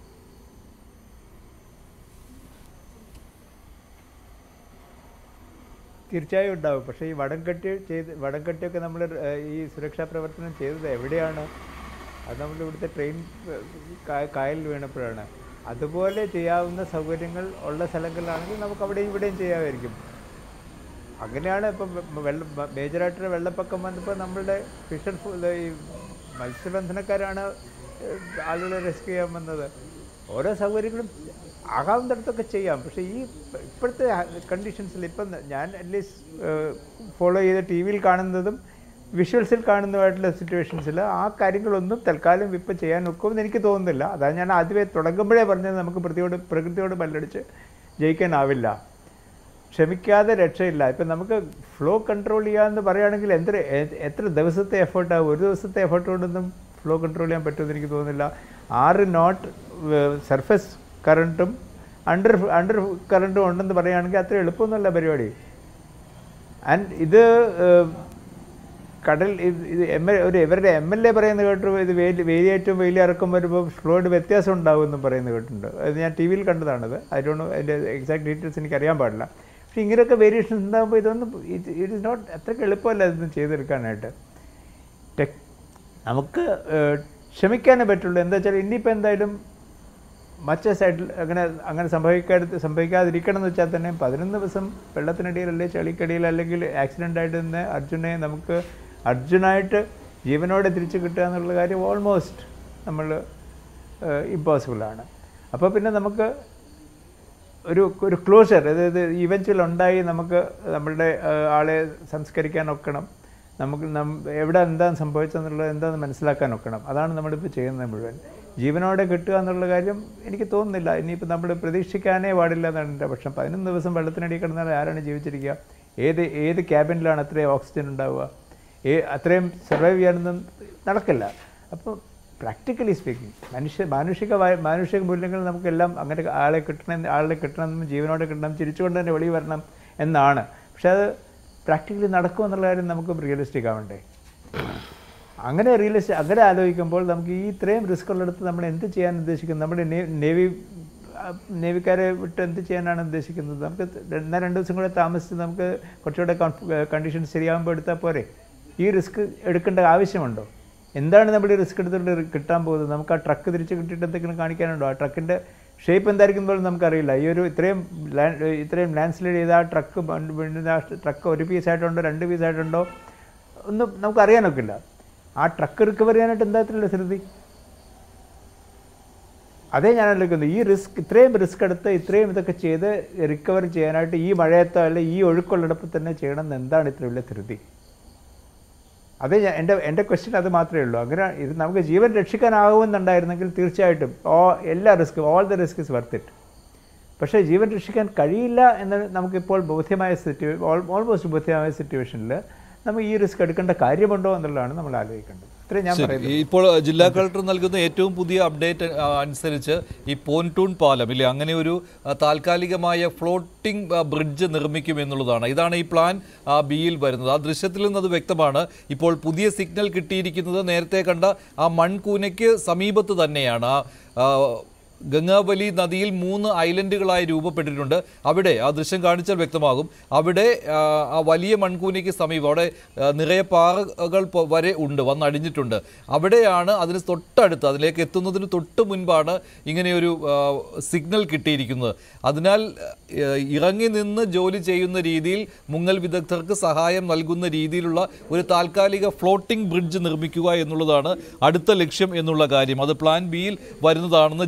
തീർച്ചയായും ഉണ്ടാവും പക്ഷേ ഈ വടംകെട്ടി ചെയ്ത് വടംകെട്ടിയൊക്കെ നമ്മൾ ഈ സുരക്ഷാ പ്രവർത്തനം ചെയ്തത് എവിടെയാണ് അത് നമ്മൾ ഇവിടുത്തെ ട്രെയിൻ ഏഹ്, കാ- കായലിൽ വീണപ്പോഴാണ് അതുപോലെ ചെയ്യാവുന്ന സൗകര്യങ്ങൾ ഉള്ള സ്ഥലങ്ങളിലാണെങ്കിൽ നമുക്ക് അവിടെയും ഇവിടെയും ചെയ്യാമായിരിക്കും അങ്ങനെയാണ് ഇപ്പം വെ- വെള്ള മേജറായിട്ടൊരു വെള്ളപ്പൊക്കം വന്നപ്പോൾ നമ്മളുടെ ഫിഷർ ഈ മത്സ്യബന്ധനക്കാരാണ് ഏഹ്, ആളുകളെ റെസ്ക്യൂ ചെയ്യാൻ വന്നത് ഓരോ സൗകര്യങ്ങളും ആകാവുന്നിടത്തൊക്കെ ചെയ്യാം പക്ഷേ ഈ ഇപ്പോഴത്തെ കണ്ടീഷൻസിൽ ഇപ്പം ഞാൻ അറ്റ്ലീസ്റ്റ് ഫോളോ ചെയ്ത ടി വിയിൽ കാണുന്നതും വിഷ്വൽസിൽ കാണുന്നതായിട്ടുള്ള സിറ്റുവേഷൻസിൽ ആ കാര്യങ്ങളൊന്നും തൽക്കാലം ഇപ്പം ചെയ്യാൻ ഒക്കുമെന്ന് എനിക്ക് തോന്നുന്നില്ല അതാണ് ഞാൻ ആദ്യമേ തുടങ്ങുമ്പോഴേ പറഞ്ഞത് നമുക്ക് പ്രതിയോട് പ്രകൃതിയോട് മല്ലടിച്ച് ജയിക്കാനാവില്ല ക്ഷമിക്കാതെ രക്ഷയില്ല ഇപ്പം നമുക്ക് ഫ്ലോ കൺട്രോൾ ചെയ്യാമെന്ന് പറയുകയാണെങ്കിൽ എത്ര എ- എത്ര ദിവസത്തെ എഫേർട്ടാകും ഒരു ദിവസത്തെ എഫേർട്ട് കൊണ്ടൊന്നും ഫ്ലോ കൺട്രോൾ ചെയ്യാൻ പറ്റുമെന്ന് എനിക്ക് തോന്നുന്നില്ല ആറ് നോട്ട് സർഫസ് കറണ്ടും അണ്ടർ അണ്ടർ കറണ്ടും ഉണ്ടെന്ന് പറയുകയാണെങ്കിൽ അത്ര എളുപ്പമൊന്നുമല്ല പരിപാടി ആൻഡ് ഇത് ഏഹ്, കടൽ ഇത് ഇത് എം എൽ ഒരു ഇവരുടെ എം എൽ എ പറയുന്നത് കേട്ടു ഇത് വേലി വേലിയേറ്റവും വേലിയിറക്കം വരുമ്പോൾ ഫ്ലോയുടെ വ്യത്യാസം ഉണ്ടാകുമെന്നും പറയുന്നത് കേട്ടിട്ടുണ്ട് അത് ഞാൻ ടി വിയിൽ കണ്ടതാണത് അതിനോട് അതിൻ്റെ എക്സാക്ട് ഡീറ്റെയിൽസ് എനിക്ക് അറിയാൻ പാടില്ല പക്ഷേ ഇങ്ങനെയൊക്കെ വേരിയേഷൻസ് ഉണ്ടാകുമ്പോൾ ഇതൊന്നും ഇറ്റ് ഇറ്റ് ഇസ് നോട്ട് അത്രയ്ക്ക് എളുപ്പമല്ല ഇതൊന്നും ചെയ്തെടുക്കാനായിട്ട് ടെക് നമുക്ക് ഏഹ്, ക്ഷമിക്കാനേ പറ്റുള്ളൂ എന്താ വെച്ചാൽ ഇനിയിപ്പോൾ എന്തായാലും മറ്റേ സൈഡിൽ അങ്ങനെ അങ്ങനെ സംഭവിക്കാതെ സംഭവിക്കാതിരിക്കണം എന്ന് വെച്ചാൽ തന്നെ പതിനൊന്ന് ദിവസം വെള്ളത്തിനടിയിൽ അല്ലെങ്കിൽ ചെളിക്കടിയിൽ അല്ലെങ്കിൽ ആക്സിഡൻ്റ് ആയിട്ട് നിന്ന് അർജുനെ നമുക്ക് അർജുനായിട്ട് ജീവനോടെ തിരിച്ചു കിട്ടുക എന്നുള്ള കാര്യം ഓൾമോസ്റ്റ് നമ്മൾ ഇമ്പോസിബിളാണ് അപ്പോൾ പിന്നെ നമുക്ക് ഒരു ഒരു ക്ലോഷർ അതായത് ഇവൻച്വൽ ഉണ്ടായി നമുക്ക് നമ്മളുടെ ആ, ആളെ സംസ്കരിക്കാൻ ഒക്കണം നമുക്ക് നം എവിടെ എന്താണ് സംഭവിച്ചതെന്നുള്ളത് എന്താണെന്ന് മനസ്സിലാക്കാൻ ഒക്കണം അതാണ് നമ്മളിപ്പോൾ ചെയ്യുന്നത് മുഴുവൻ ജീവനോടെ കിട്ടുക എന്നുള്ള കാര്യം എനിക്ക് തോന്നുന്നില്ല ഇനിയിപ്പോൾ നമ്മൾ പ്രതീക്ഷിക്കാനേ പാടില്ല എന്നാണ് എൻ്റെ പക്ഷം പതിനൊന്ന് ദിവസം വെള്ളത്തിനടി കിടന്നാൽ ആരാണ് ജീവിച്ചിരിക്കുക ഏത് ഏത് ക്യാബിനിലാണ് അത്രയും ഓക്സിജൻ ഉണ്ടാവുക ഏ അത്രയും സർവൈവ് ചെയ്യാനൊന്നും നടക്കില്ല അപ്പോൾ പ്രാക്ടിക്കലി സ്പീക്കിംഗ് മനുഷ്യ മാനുഷിക വായ- മാനുഷിക മൂല്യങ്ങൾ നമുക്കെല്ലാം അങ്ങനെ ആളെ കിട്ടണം ആളെ കിട്ടണം ജീവനോടെ കിട്ടണം ചിരിച്ചുകൊണ്ട് തന്നെ വെളിയിൽ വരണം എന്നാണ് പക്ഷെ അത് പ്രാക്ടിക്കലി നടക്കുമെന്നുള്ള കാര്യം നമുക്ക് റിയലിസ്റ്റിക് ആവണ്ടേ അങ്ങനെ റിയലിസ്റ്റ് അങ്ങനെ ആലോചിക്കുമ്പോൾ നമുക്ക് ഈ ഇത്രയും റിസ്ക് ഉള്ളിടത്ത് നമ്മൾ എന്ത് ചെയ്യാൻ ഉദ്ദേശിക്കുന്നത് നമ്മുടെ നേ- നേവി ആ, നേവിക്കാരെ വിട്ട് എന്ത് ചെയ്യാനാണ് ഉദ്ദേശിക്കുന്നത് നമുക്ക് എന്നാൽ രണ്ട് ദിവസം കൂടെ താമസിച്ച് നമുക്ക് കുറച്ചുകൂടെ കണ്ടീഷൻ ശരിയാകുമ്പോൾ എടുത്താൽ പോരെ ഈ റിസ്ക് എടുക്കേണ്ട ആവശ്യമുണ്ടോ എന്താണ് നമ്മൾ ഈ റിസ്ക് എടുത്തിട്ട് കിട്ടാൻ പോകുന്നത് നമുക്ക് ആ ട്രക്ക് തിരിച്ച് കിട്ടിയിട്ട് എന്തെങ്കിലും കാണിക്കാനുണ്ടോ ആ ട്രക്കിൻ്റെ ഷേപ്പ് എന്തായിരിക്കും പോലും നമുക്കറിയില്ല ഈ ഒരു ഇത്രയും ലാൻഡ് ഇത്രയും ലാൻഡ് സ്ലൈഡ് ചെയ്ത ആ ട്രക്ക് ആ ട്രക്ക് ഒരു പീസായിട്ടുണ്ടോ രണ്ട് പീസായിട്ടുണ്ടോ ഒന്നും നമുക്കറിയാനൊക്കില്ല ആ ട്രക്ക് റിക്കവർ ചെയ്യാനായിട്ട് എന്താ ഇത്രയുള്ള ധൃതി അതേ ഞാൻ ആലോചിക്കുന്നത് ഈ റിസ്ക് ഇത്രയും റിസ്ക് എടുത്ത് ഇത്രയും ഇതൊക്കെ ചെയ്ത് റിക്കവർ ചെയ്യാനായിട്ട് ഈ മഴയത്തോ അല്ലെ ഈ ഒഴുക്കുള്ളിടപ്പ് തന്നെ ചെയ്യണം എന്ന് എന്താണ് ഇത്ര വലിയ ധൃതി അതേ ഞാൻ എൻ്റെ എൻ്റെ ക്വസ്റ്റ്യൻ അത് മാത്രമേ ഉള്ളൂ അങ്ങനെ ഇത് നമുക്ക് ജീവൻ രക്ഷിക്കാനാകുമെന്നുണ്ടായിരുന്നെങ്കിൽ തീർച്ചയായിട്ടും ഓ എല്ലാ റിസ്ക്കും all the risk is worth it പക്ഷേ ജീവൻ രക്ഷിക്കാൻ കഴിയില്ല എന്ന് നമുക്കിപ്പോൾ ബോധ്യമായ സിറ്റുവേ ഓൾമോസ്റ്റ് ബോധ്യമായ സിറ്റുവേഷനിൽ നമുക്ക് ഈ റിസ്ക് എടുക്കേണ്ട കാര്യമുണ്ടോ എന്നുള്ളതാണ് നമ്മൾ ആലോചിക്കേണ്ടത് ഇത്രയും ഞാൻ ശരി പറയുന്നത് ഇപ്പോൾ ജില്ലാ കളക്ടർ നൽകുന്ന ഏറ്റവും പുതിയ അപ്ഡേറ്റ് ആ, അനുസരിച്ച് ഈ പോൻടൂൺ പാലം ഇല്ലേ അങ്ങനെ ഒരു ആ, താൽക്കാലികമായ ഫ്ലോട്ടിംഗ് ആ, ബ്രിഡ്ജ് നിർമ്മിക്കും എന്നുള്ളതാണ് ഇതാണ് ഈ പ്ലാൻ ആ, ബിയിൽ വരുന്നത് ആ ദൃശ്യത്തിൽ നിന്ന് അത് വ്യക്തമാണ് ഇപ്പോൾ പുതിയ സിഗ്നൽ കിട്ടിയിരിക്കുന്നത് നേരത്തെ കണ്ട ആ മൺകൂനയ്ക്ക് സമീപത്ത് തന്നെയാണ് ആ, ആ ഗംഗാവലി നദിയിൽ മൂന്ന് ഐലൻഡുകളായി രൂപപ്പെട്ടിട്ടുണ്ട് അവിടെ ആ ദൃശ്യം കാണിച്ചാൽ വ്യക്തമാകും അവിടെ ആ, ആ വലിയ മൺകൂനയ്ക്ക് സമീപം അവിടെ ആ, നിറയെ പാറകൾ പോ- വരെ ഉണ്ട് വന്നടിഞ്ഞിട്ടുണ്ട് അവിടെയാണ് അതിന് തൊട്ടടുത്ത് അതിലേക്ക് എത്തുന്നതിന് തൊട്ട് മുൻപാണ് ഇങ്ങനെയൊരു ആ, സിഗ്നൽ കിട്ടിയിരിക്കുന്നത് അതിനാൽ ആ, ഇറങ്ങി നിന്ന് ജോലി ചെയ്യുന്ന രീതിയിൽ മുങ്ങൽ വിദഗ്ധർക്ക് സഹായം നൽകുന്ന രീതിയിലുള്ള ഒരു താൽക്കാലിക ഫ്ലോട്ടിംഗ് ബ്രിഡ്ജ് നിർമ്മിക്കുക എന്നുള്ളതാണ് അടുത്ത ലക്ഷ്യം എന്നുള്ള കാര്യം അത് പ്ലാൻ ബിയിൽ വരുന്നതാണെന്ന് ജില്ലാ കളക്ടർ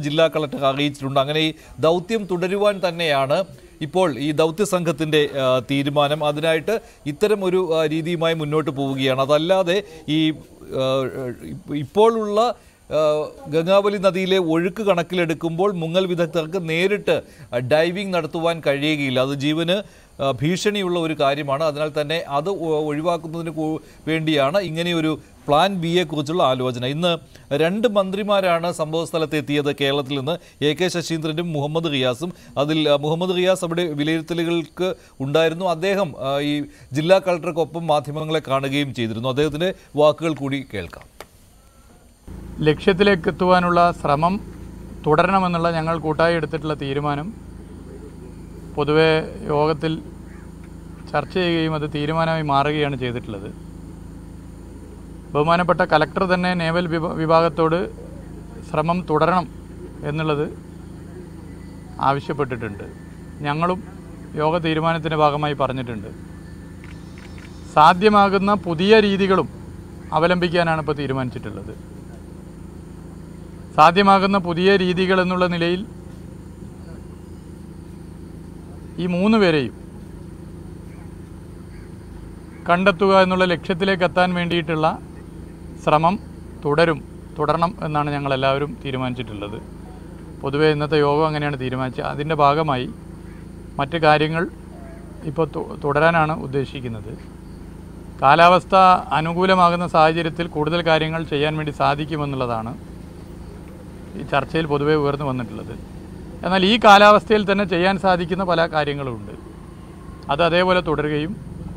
കളക്ടർ അറിയിച്ചിട്ടുണ്ട് അങ്ങനെ ഈ ദൗത്യം തുടരുവാൻ തന്നെയാണ് ഇപ്പോൾ ഈ ദൗത്യ സംഘത്തിൻ്റെ ആ, തീരുമാനം അതിനായിട്ട് ഇത്തരം ഒരു ആ, രീതിയുമായി മുന്നോട്ട് പോവുകയാണ് അതല്ലാതെ ഈ ആ, ഇപ്പ- ഇപ്പോഴുള്ള ആ, ഗംഗാവലി നദിയിലെ ഒഴുക്ക് കണക്കിലെടുക്കുമ്പോൾ മുങ്ങൽ വിദഗ്ധർക്ക് നേരിട്ട് ഡൈവിംഗ് നടത്തുവാൻ കഴിയുകയില്ല അത് ജീവന് ആ, ഭീഷണിയുള്ള ഒരു കാര്യമാണ് അതിനാൽ തന്നെ അത് ഒ- ഒഴിവാക്കുന്നതിന് കൂ- വേണ്ടിയാണ് ഇങ്ങനെയൊരു പ്ലാൻ ബിയെ കുറിച്ചുള്ള ആലോചന ഇന്ന് രണ്ട് മന്ത്രിമാരാണ് സംഭവ സ്ഥലത്ത് എത്തിയത് കേരളത്തിൽ നിന്ന് എ കെ ശശീന്ദ്രനും മുഹമ്മദ് റിയാസും അതിൽ ആ, മുഹമ്മദ് റിയാസ് അവിടെ വിലയിരുത്തലുകൾക്ക് ഉണ്ടായിരുന്നു അദ്ദേഹം ആ, ഈ ജില്ലാ കളക്ടർക്കൊപ്പം മാധ്യമങ്ങളെ കാണുകയും ചെയ്തിരുന്നു അദ്ദേഹത്തിൻ്റെ വാക്കുകൾ കൂടി കേൾക്കാം ലക്ഷ്യത്തിലേക്ക് എത്തുവാനുള്ള ശ്രമം തുടരണമെന്നുള്ള ഞങ്ങൾ കൂട്ടായി എടുത്തിട്ടുള്ള തീരുമാനം പൊതുവെ യോഗത്തിൽ ചർച്ച ചെയ്യുകയും അത് തീരുമാനമായി മാറുകയാണ് ചെയ്തിട്ടുള്ളത് ബഹുമാനപ്പെട്ട കലക്ടർ തന്നെ നേവൽ വിഭ- വിഭാഗത്തോട് ശ്രമം തുടരണം എന്നുള്ളത് ആവശ്യപ്പെട്ടിട്ടുണ്ട് ഞങ്ങളും യോഗ തീരുമാനത്തിൻ്റെ ഭാഗമായി പറഞ്ഞിട്ടുണ്ട് സാധ്യമാകുന്ന പുതിയ രീതികളും അവലംബിക്കാനാണ് ഇപ്പോൾ തീരുമാനിച്ചിട്ടുള്ളത് സാധ്യമാകുന്ന പുതിയ രീതികൾ എന്നുള്ള നിലയിൽ ഈ മൂന്ന് പേരെയും കണ്ടെത്തുക എന്നുള്ള ലക്ഷ്യത്തിലേക്ക് എത്താൻ വേണ്ടിയിട്ടുള്ള ശ്രമം തുടരും തുടരണം എന്നാണ് ഞങ്ങൾ എല്ലാവരും തീരുമാനിച്ചിട്ടുള്ളത് പൊതുവേ ഇന്നത്തെ യോഗം അങ്ങനെയാണ് തീരുമാനിച്ചത് അതിൻ്റെ ഭാഗമായി മറ്റ് കാര്യങ്ങൾ ഇപ്പോൾ തു- തുടരാനാണ് ഉദ്ദേശിക്കുന്നത് കാലാവസ്ഥ അനുകൂലമാകുന്ന സാഹചര്യത്തിൽ കൂടുതൽ കാര്യങ്ങൾ ചെയ്യാൻ വേണ്ടി സാധിക്കുമെന്നുള്ളതാണ് ഈ ചർച്ചയിൽ പൊതുവെ ഉയർന്നു വന്നിട്ടുള്ളത് എന്നാൽ ഈ കാലാവസ്ഥയിൽ തന്നെ ചെയ്യാൻ സാധിക്കുന്ന പല കാര്യങ്ങളുമുണ്ട് അത് അതേപോലെ തുടരുകയും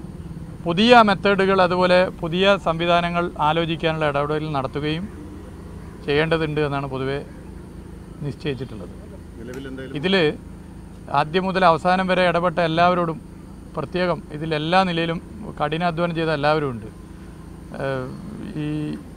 പുതിയ മെത്തേഡുകൾ അതുപോലെ പുതിയ സംവിധാനങ്ങൾ ആലോചിക്കാനുള്ള ഇടപെടൽ നടത്തുകയും ചെയ്യേണ്ടതുണ്ട് എന്നാണ് പൊതുവെ നിശ്ചയിച്ചിട്ടുള്ളത് ഇതിൽ ആദ്യം മുതൽ അവസാനം വരെ ഇടപെട്ട എല്ലാവരോടും പ്രത്യേകം ഇതിൽ എല്ലാ നിലയിലും കഠിനാധ്വാനം ചെയ്ത എല്ലാവരും ഉണ്ട് ഏഹ് ഈ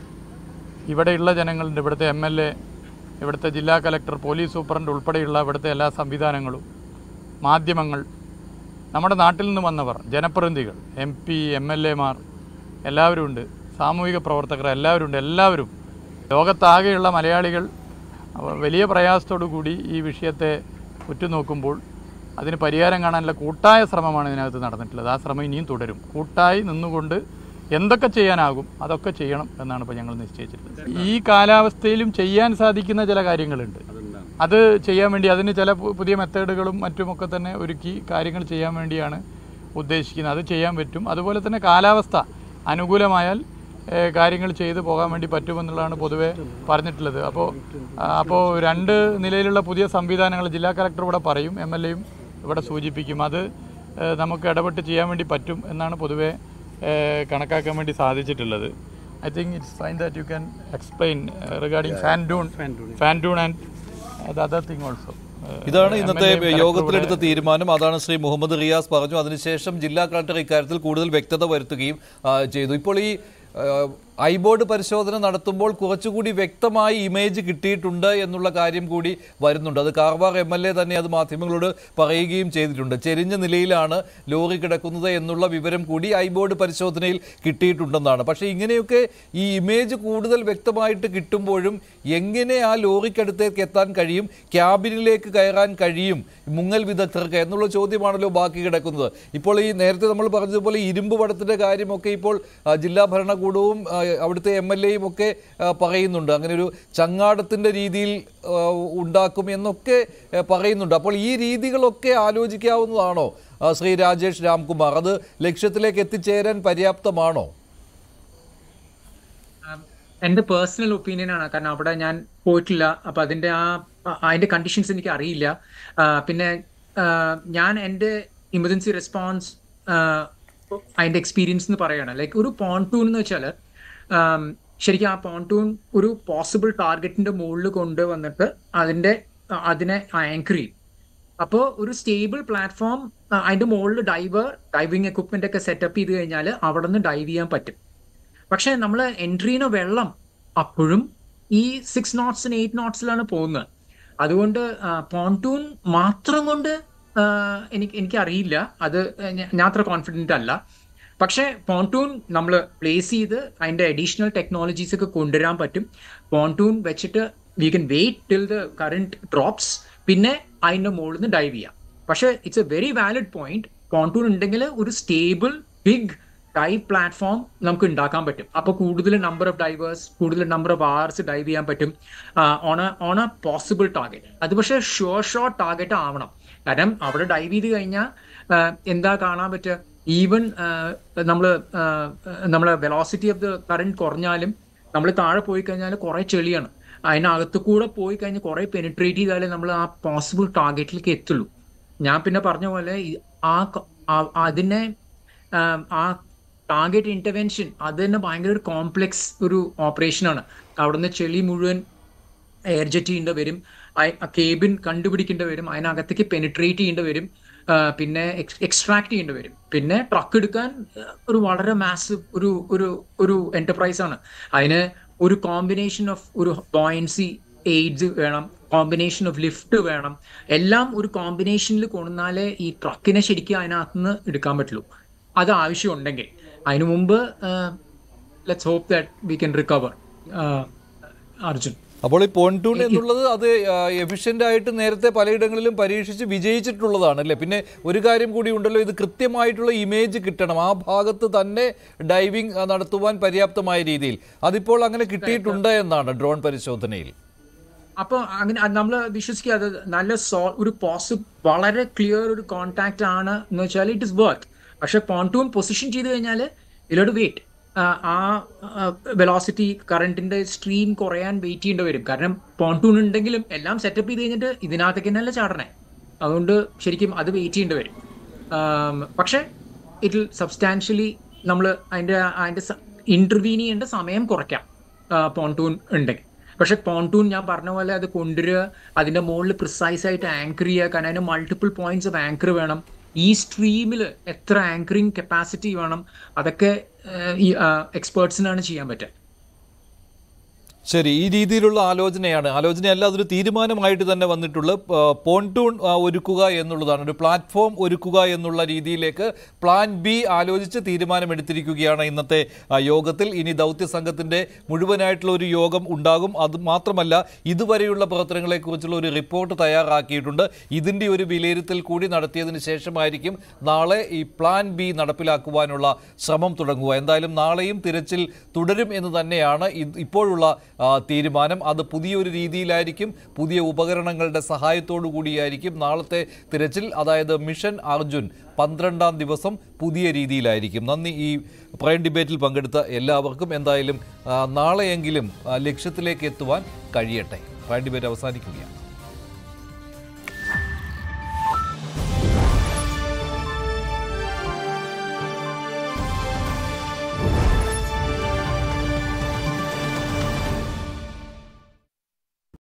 ഇവിടെയുള്ള ജനങ്ങളുണ്ട് ഇവിടുത്തെ എം എൽ എ ഇവിടുത്തെ ജില്ലാ കലക്ടർ പോലീസ് സൂപ്രണ്ട് ഉൾപ്പെടെയുള്ള ഇവിടുത്തെ എല്ലാ സംവിധാനങ്ങളും മാധ്യമങ്ങൾ നമ്മുടെ നാട്ടിൽ നിന്ന് വന്നവർ ജനപ്രതിനിധികൾ എം പി എം എൽ എമാർ എല്ലാവരും ഉണ്ട് സാമൂഹിക പ്രവർത്തകർ എല്ലാവരും ഉണ്ട് എല്ലാവരും ലോകത്താകെയുള്ള മലയാളികൾ അവ- വലിയ പ്രയാസത്തോടു കൂടി ഈ വിഷയത്തെ ഉറ്റുനോക്കുമ്പോൾ അതിന് പരിഹാരം കാണാനുള്ള കൂട്ടായ ശ്രമമാണ് ഇതിനകത്ത് നടന്നിട്ടുള്ളത് ആ ശ്രമം ഇനിയും തുടരും കൂട്ടായി നിന്നുകൊണ്ട് എന്തൊക്കെ ചെയ്യാനാകും അതൊക്കെ ചെയ്യണം എന്നാണ് ഇപ്പോൾ ഞങ്ങൾ നിശ്ചയിച്ചിട്ടുള്ളത് ഈ കാലാവസ്ഥയിലും ചെയ്യാൻ സാധിക്കുന്ന ചില കാര്യങ്ങളുണ്ട് അത് ചെയ്യാൻ വേണ്ടി അതിന് ചില പു- പുതിയ മെത്തേഡുകളും മറ്റുമൊക്കെ തന്നെ ഒരുക്കി കാര്യങ്ങൾ ചെയ്യാൻ വേണ്ടിയാണ് ഉദ്ദേശിക്കുന്നത് അത് ചെയ്യാൻ പറ്റും അതുപോലെ തന്നെ കാലാവസ്ഥ അനുകൂലമായാൽ ഏഹ്, കാര്യങ്ങൾ ചെയ്തു പോകാൻ വേണ്ടി പറ്റുമെന്നുള്ളതാണ് പൊതുവെ പറഞ്ഞിട്ടുള്ളത് അപ്പോൾ അപ്പോൾ രണ്ട് നിലയിലുള്ള പുതിയ സംവിധാനങ്ങൾ ജില്ലാ കളക്ടർ ഇവിടെ പറയും എം എൽ എയും ഇവിടെ സൂചിപ്പിക്കും അത് ഏഹ്, നമുക്ക് ഇടപെട്ട് ചെയ്യാൻ വേണ്ടി പറ്റും എന്നാണ് പൊതുവെ ഏഹ്, കണക്കാക്കാൻ വേണ്ടി സാധിച്ചിട്ടുള്ളത് I think it's fine that you can explain regarding pontoon pontoon and the other thing also ഇതാണ് ഇന്നത്തെ യോഗത്തിലെടുത്ത തീരുമാനം അതാണ് ശ്രീ മുഹമ്മദ് റിയാസ് പറഞ്ഞു അതിനുശേഷം ജില്ലാ കളക്ടർ ഇക്കാര്യത്തിൽ കൂടുതൽ വ്യക്തത വരുത്തുകയും ആ, ചെയ്തു ഇപ്പോൾ ഈ ആ, ഐബോർഡ് പരിശോധന നടത്തുമ്പോൾ കുറച്ചുകൂടി വ്യക്തമായി ഇമേജ് കിട്ടിയിട്ടുണ്ട് എന്നുള്ള കാര്യം കൂടി വരുന്നുണ്ട് അത് കാർവാർ എം എൽ എ തന്നെ അത് മാധ്യമങ്ങളോട് പറയുകയും ചെയ്തിട്ടുണ്ട് ചെരിഞ്ഞ നിലയിലാണ് ലോറി കിടക്കുന്നത് എന്നുള്ള വിവരം കൂടി ഐബോർഡ് പരിശോധനയിൽ കിട്ടിയിട്ടുണ്ടെന്നാണ് പക്ഷേ ഇങ്ങനെയൊക്കെ ഈ ഇമേജ് കൂടുതൽ വ്യക്തമായിട്ട് കിട്ടുമ്പോഴും എങ്ങനെ ആ ലോറിക്കടുത്തേക്ക് എത്താൻ കഴിയും ക്യാബിനിലേക്ക് കയറാൻ കഴിയും മുങ്ങൽ വിദഗ്ധർക്ക് എന്നുള്ള ചോദ്യമാണല്ലോ ബാക്കി കിടക്കുന്നത് ഇപ്പോൾ ഈ നേരത്തെ നമ്മൾ പറഞ്ഞതുപോലെ ഈ ഇരുമ്പ് പടത്തിൻ്റെ കാര്യമൊക്കെ ഇപ്പോൾ ആ, ജില്ലാ ഭരണകൂടവും ആ, അവിടുത്തെ എം എൽ എയും ഒക്കെ ആ, പറയുന്നുണ്ട് അങ്ങനെ ഒരു ചങ്ങാടത്തിൻ്റെ രീതിയിൽ ആ, ഉണ്ടാക്കും എന്നൊക്കെ ആ, പറയുന്നുണ്ട് അപ്പോൾ ഈ രീതികളൊക്കെ ആലോചിക്കാവുന്നതാണോ ആ, ശ്രീ രാജേഷ് രാംകുമാർ അത് ലക്ഷ്യത്തിലേക്ക് എത്തിച്ചേരാൻ പര്യാപ്തമാണോ എന്റെ പേഴ്സണൽ ഒപ്പീനിയൻ ആണ് കാരണം അവിടെ ഞാൻ പോയിട്ടില്ല അപ്പൊ അതിന്റെ ആ ആ- അതിന്റെ കണ്ടീഷൻസ് എനിക്ക് അറിയില്ല ആ, പിന്നെ ആ, ഞാൻ എന്റെ ഇമർജൻസി റെസ്പോൺസ് അതിന്റെ എക്സ്പീരിയൻസ് എന്ന് പറയാണ് ലൈക്ക് ഒരു പോൺടൂൺ എന്ന് വെച്ചാല് ആം, ശരിക്കും ആ പോൺടൂൺ ഒരു പോസിബിൾ ടാർഗറ്റിന്റെ മുകളിൽ കൊണ്ടുവന്നിട്ട് അതിന്റെ ആ, അതിനെ ആങ്കർ ചെയ്യും അപ്പോൾ ഒരു സ്റ്റേബിൾ പ്ലാറ്റ്ഫോം അതിന്റെ മുകളിൽ ഡൈവർ ഡൈവിംഗ് എക്വിപ്മെന്റ് ഒക്കെ സെറ്റപ്പ് ചെയ്ത് കഴിഞ്ഞാൽ അവിടെ നിന്ന് ഡൈവ് ചെയ്യാൻ പറ്റും പക്ഷെ നമ്മൾ എൻട്രീന് വെള്ളം അപ്പോഴും ഈ സിക്സ് നോട്ട്സിന് എയ്റ്റ് നോട്ട്സിലാണ് പോകുന്നത് അതുകൊണ്ട് പോൺടൂൺ മാത്രം കൊണ്ട് ആ, എനിക്ക് എനിക്ക് അറിയില്ല അത് ഞ- ഞാൻ അത്ര കോൺഫിഡൻ്റ് അല്ല പക്ഷേ പോൺടൂൺ നമ്മൾ പ്ലേസ് ചെയ്ത് അതിൻ്റെ അഡീഷണൽ ടെക്നോളജീസ് ഒക്കെ കൊണ്ടുവരാൻ പറ്റും പോൺടൂൺ വെച്ചിട്ട് we can wait till the current drops പിന്നെ അതിന്റെ മുകളിൽ നിന്ന് ഡൈവ് ചെയ്യാം പക്ഷേ it's a very valid point pontoon ഉണ്ടെങ്കിൽ ഒരു സ്റ്റേബിൾ ബിഗ് ഡൈവ് പ്ലാറ്റ്ഫോം നമുക്ക് ഉണ്ടാക്കാൻ പറ്റും അപ്പോൾ കൂടുതൽ നമ്പർ ഓഫ് ഡൈവേഴ്സ് കൂടുതൽ നമ്പർ ഓഫ് അവേഴ്സ് ഡൈവ് ചെയ്യാൻ പറ്റും on on a possible target അത് പക്ഷേ ഷുവർ ഷോട്ട് ടാർഗറ്റ് ആവണം കാരണം അവിടെ ഡൈവ് ചെയ്ത് കഴിഞ്ഞാൽ എന്താ കാണാൻ പറ്റുക ഈവൻ നമ്മൾ നമ്മളെ വെലോസിറ്റി ഓഫ് ദ കറണ്ട് കുറഞ്ഞാലും നമ്മൾ താഴെ പോയി കഴിഞ്ഞാൽ കുറേ ചെളിയാണ് അതിനകത്ത് കൂടെ പോയി കഴിഞ്ഞ് കുറേ പെനിട്രേറ്റ് ചെയ്താലേ നമ്മൾ ആ പോസിബിൾ ടാർഗറ്റിലേക്ക് എത്തുള്ളൂ ഞാൻ പിന്നെ പറഞ്ഞ പോലെ ഈ- ആ ക- ആ- അതിനെ ആം, ആ ടാർഗറ്റ് ഇന്റർവെൻഷൻ അത് തന്നെ ഭയങ്കര ഒരു കോംപ്ലെക്സ് ഒരു ഓപ്പറേഷനാണ് അവിടുന്ന് ചെളി മുഴുവൻ എയർ ജെറ്റ് ചെയ്യേണ്ടി വരും കേബിൻ കണ്ടുപിടിക്കേണ്ടി വരും അതിനകത്തേക്ക് പെനിട്രേറ്റ് ചെയ്യേണ്ടി വരും ആ, പിന്നെ എക്സ്ട്രാക്ട് ചെയ്യേണ്ടി വരും പിന്നെ ട്രക്ക് എടുക്കാൻ ആ, ഒരു വളരെ മാസീവ് ഒരു ഒരു ഒരു എന്റർപ്രൈസ് ആണ് അതിന് ഒരു കോമ്പിനേഷൻ ഓഫ് ഒരു ബോയൻസി എയ്ഡ്സ് വേണം കോമ്പിനേഷൻ ഓഫ് ലിഫ്റ്റ് വേണം എല്ലാം ഒരു കോമ്പിനേഷനിൽ കൊണ്ടുവന്നാലേ ഈ ട്രക്കിനെ ശരിക്കും അതിനകത്ത് നിന്ന് എടുക്കാൻ പറ്റുള്ളൂ അത് ആവശ്യമുണ്ടെങ്കിൽ അതിനു മുമ്പ് let's hope that we can recover Arjun അപ്പോൾ ഈ പോൺടൂൺ എന്നുള്ളത് അത് എഫിഷ്യന്റ് ആയിട്ട് നേരത്തെ പലയിടങ്ങളിലും പരീക്ഷിച്ച് വിജയിച്ചിട്ടുള്ളതാണ് അല്ലേ പിന്നെ ഒരു കാര്യം കൂടി ഉണ്ടല്ലോ ഇത് കൃത്യമായിട്ടുള്ള ഇമേജ് കിട്ടണം ആ ഭാഗത്ത് തന്നെ ഡൈവിംഗ് ആ, നടത്തുവാൻ പര്യാപ്തമായ രീതിയിൽ അതിപ്പോൾ അങ്ങനെ കിട്ടിയിട്ടുണ്ട് എന്നാണ് ഡ്രോൺ പരിശോധനയിൽ അപ്പൊ അങ്ങനെ നമ്മൾ വിശ്വസിക്കുക അത് നല്ല സോ ഒരു പോസിബിൾ വളരെ ക്ലിയർ ഒരു കോണ്ടാക്ട് ആണ് എന്ന് വെച്ചാൽ ഇറ്റ് ഇസ് വർത്ത് പക്ഷെ പോണ്ടൂൺ പൊസിഷൻ ചെയ്ത് കഴിഞ്ഞാൽ ഇതിലോട്ട് വെയിറ്റ് ആ വെലോസിറ്റി കറണ്ടിന്റെ സ്ട്രീം കുറയാൻ വെയിറ്റ് ചെയ്യേണ്ടി വരും കാരണം പോണ്ടൂൺ ഉണ്ടെങ്കിലും എല്ലാം സെറ്റപ്പ് ചെയ്ത് കഴിഞ്ഞിട്ട് ഇതിനകത്തേക്ക് തന്നെയല്ല ചാടണേ അതുകൊണ്ട് ശരിക്കും അത് വെയിറ്റ് ചെയ്യേണ്ടി വരും ആം, പക്ഷേ ഇതിൽ സബ്സ്റ്റാൻഷ്യലി നമ്മൾ അതിന്റെ അതിന്റെ ഇന്റർവീൻ ചെയ്യേണ്ട സമയം കുറയ്ക്കാം പോണ്ടൂൺ ഉണ്ടെങ്കിൽ പക്ഷെ പോണ്ടൂൺ ഞാൻ പറഞ്ഞ പോലെ അത് കൊണ്ടുവരിക അതിന്റെ മുകളിൽ പ്രിസൈസ് ആയിട്ട് ആങ്കർ ചെയ്യുക കാരണം അതിന് മൾട്ടിപ്പിൾ പോയിന്റ്സ് ഓഫ് ആങ്കർ വേണം ഈ സ്ട്രീമിൽ എത്ര ആങ്കറിങ് കപ്പാസിറ്റി വേണം അതൊക്കെ ആ, ഈ എക്സ്പേർട്സിനാണ് ചെയ്യാൻ പറ്റുക ശരി ഈ രീതിയിലുള്ള ആലോചനയാണ് ആലോചനയല്ല അതൊരു തീരുമാനമായിട്ട് തന്നെ വന്നിട്ടുള്ള ആ, പോൺടൂൺ ആ, ഒരുക്കുക എന്നുള്ളതാണ് ഒരു പ്ലാറ്റ്ഫോം ഒരുക്കുക എന്നുള്ള രീതിയിലേക്ക് പ്ലാൻ ബി ആലോചിച്ച് തീരുമാനമെടുത്തിരിക്കുകയാണ് ഇന്നത്തെ ആ, യോഗത്തിൽ ഇനി ദൗത്യ സംഘത്തിന്റെ മുഴുവനായിട്ടുള്ള ഒരു യോഗം ഉണ്ടാകും അത് മാത്രമല്ല ഇതുവരെയുള്ള പ്രവർത്തനങ്ങളെക്കുറിച്ചുള്ള ഒരു റിപ്പോർട്ട് തയ്യാറാക്കിയിട്ടുണ്ട് ഇതിന്റെ ഒരു വിലയിരുത്തൽ കൂടി നടത്തിയതിന് ശേഷമായിരിക്കും നാളെ ഈ പ്ലാൻ ബി നടപ്പിലാക്കുവാനുള്ള ശ്രമം തുടങ്ങുക എന്തായാലും നാളെയും തിരച്ചിൽ തുടരും എന്ന് തന്നെയാണ് ഇത് ഇപ്പോഴുള്ള ആ, തീരുമാനം അത് പുതിയൊരു രീതിയിലായിരിക്കും പുതിയ ഉപകരണങ്ങളുടെ സഹായത്തോടു കൂടിയായിരിക്കും നാളത്തെ തിരച്ചിൽ അതായത് മിഷൻ അർജുൻ പന്ത്രണ്ടാം ദിവസം പുതിയ രീതിയിലായിരിക്കും നന്ദി ഈ പ്രൈം ഡിബേറ്റിൽ പങ്കെടുത്ത എല്ലാവർക്കും എന്തായാലും ആ, നാളെയെങ്കിലും ആ, ലക്ഷ്യത്തിലേക്ക് എത്തുവാൻ കഴിയട്ടെ പ്രൈം ഡിബേറ്റ് അവസാനിക്കുകയാണ്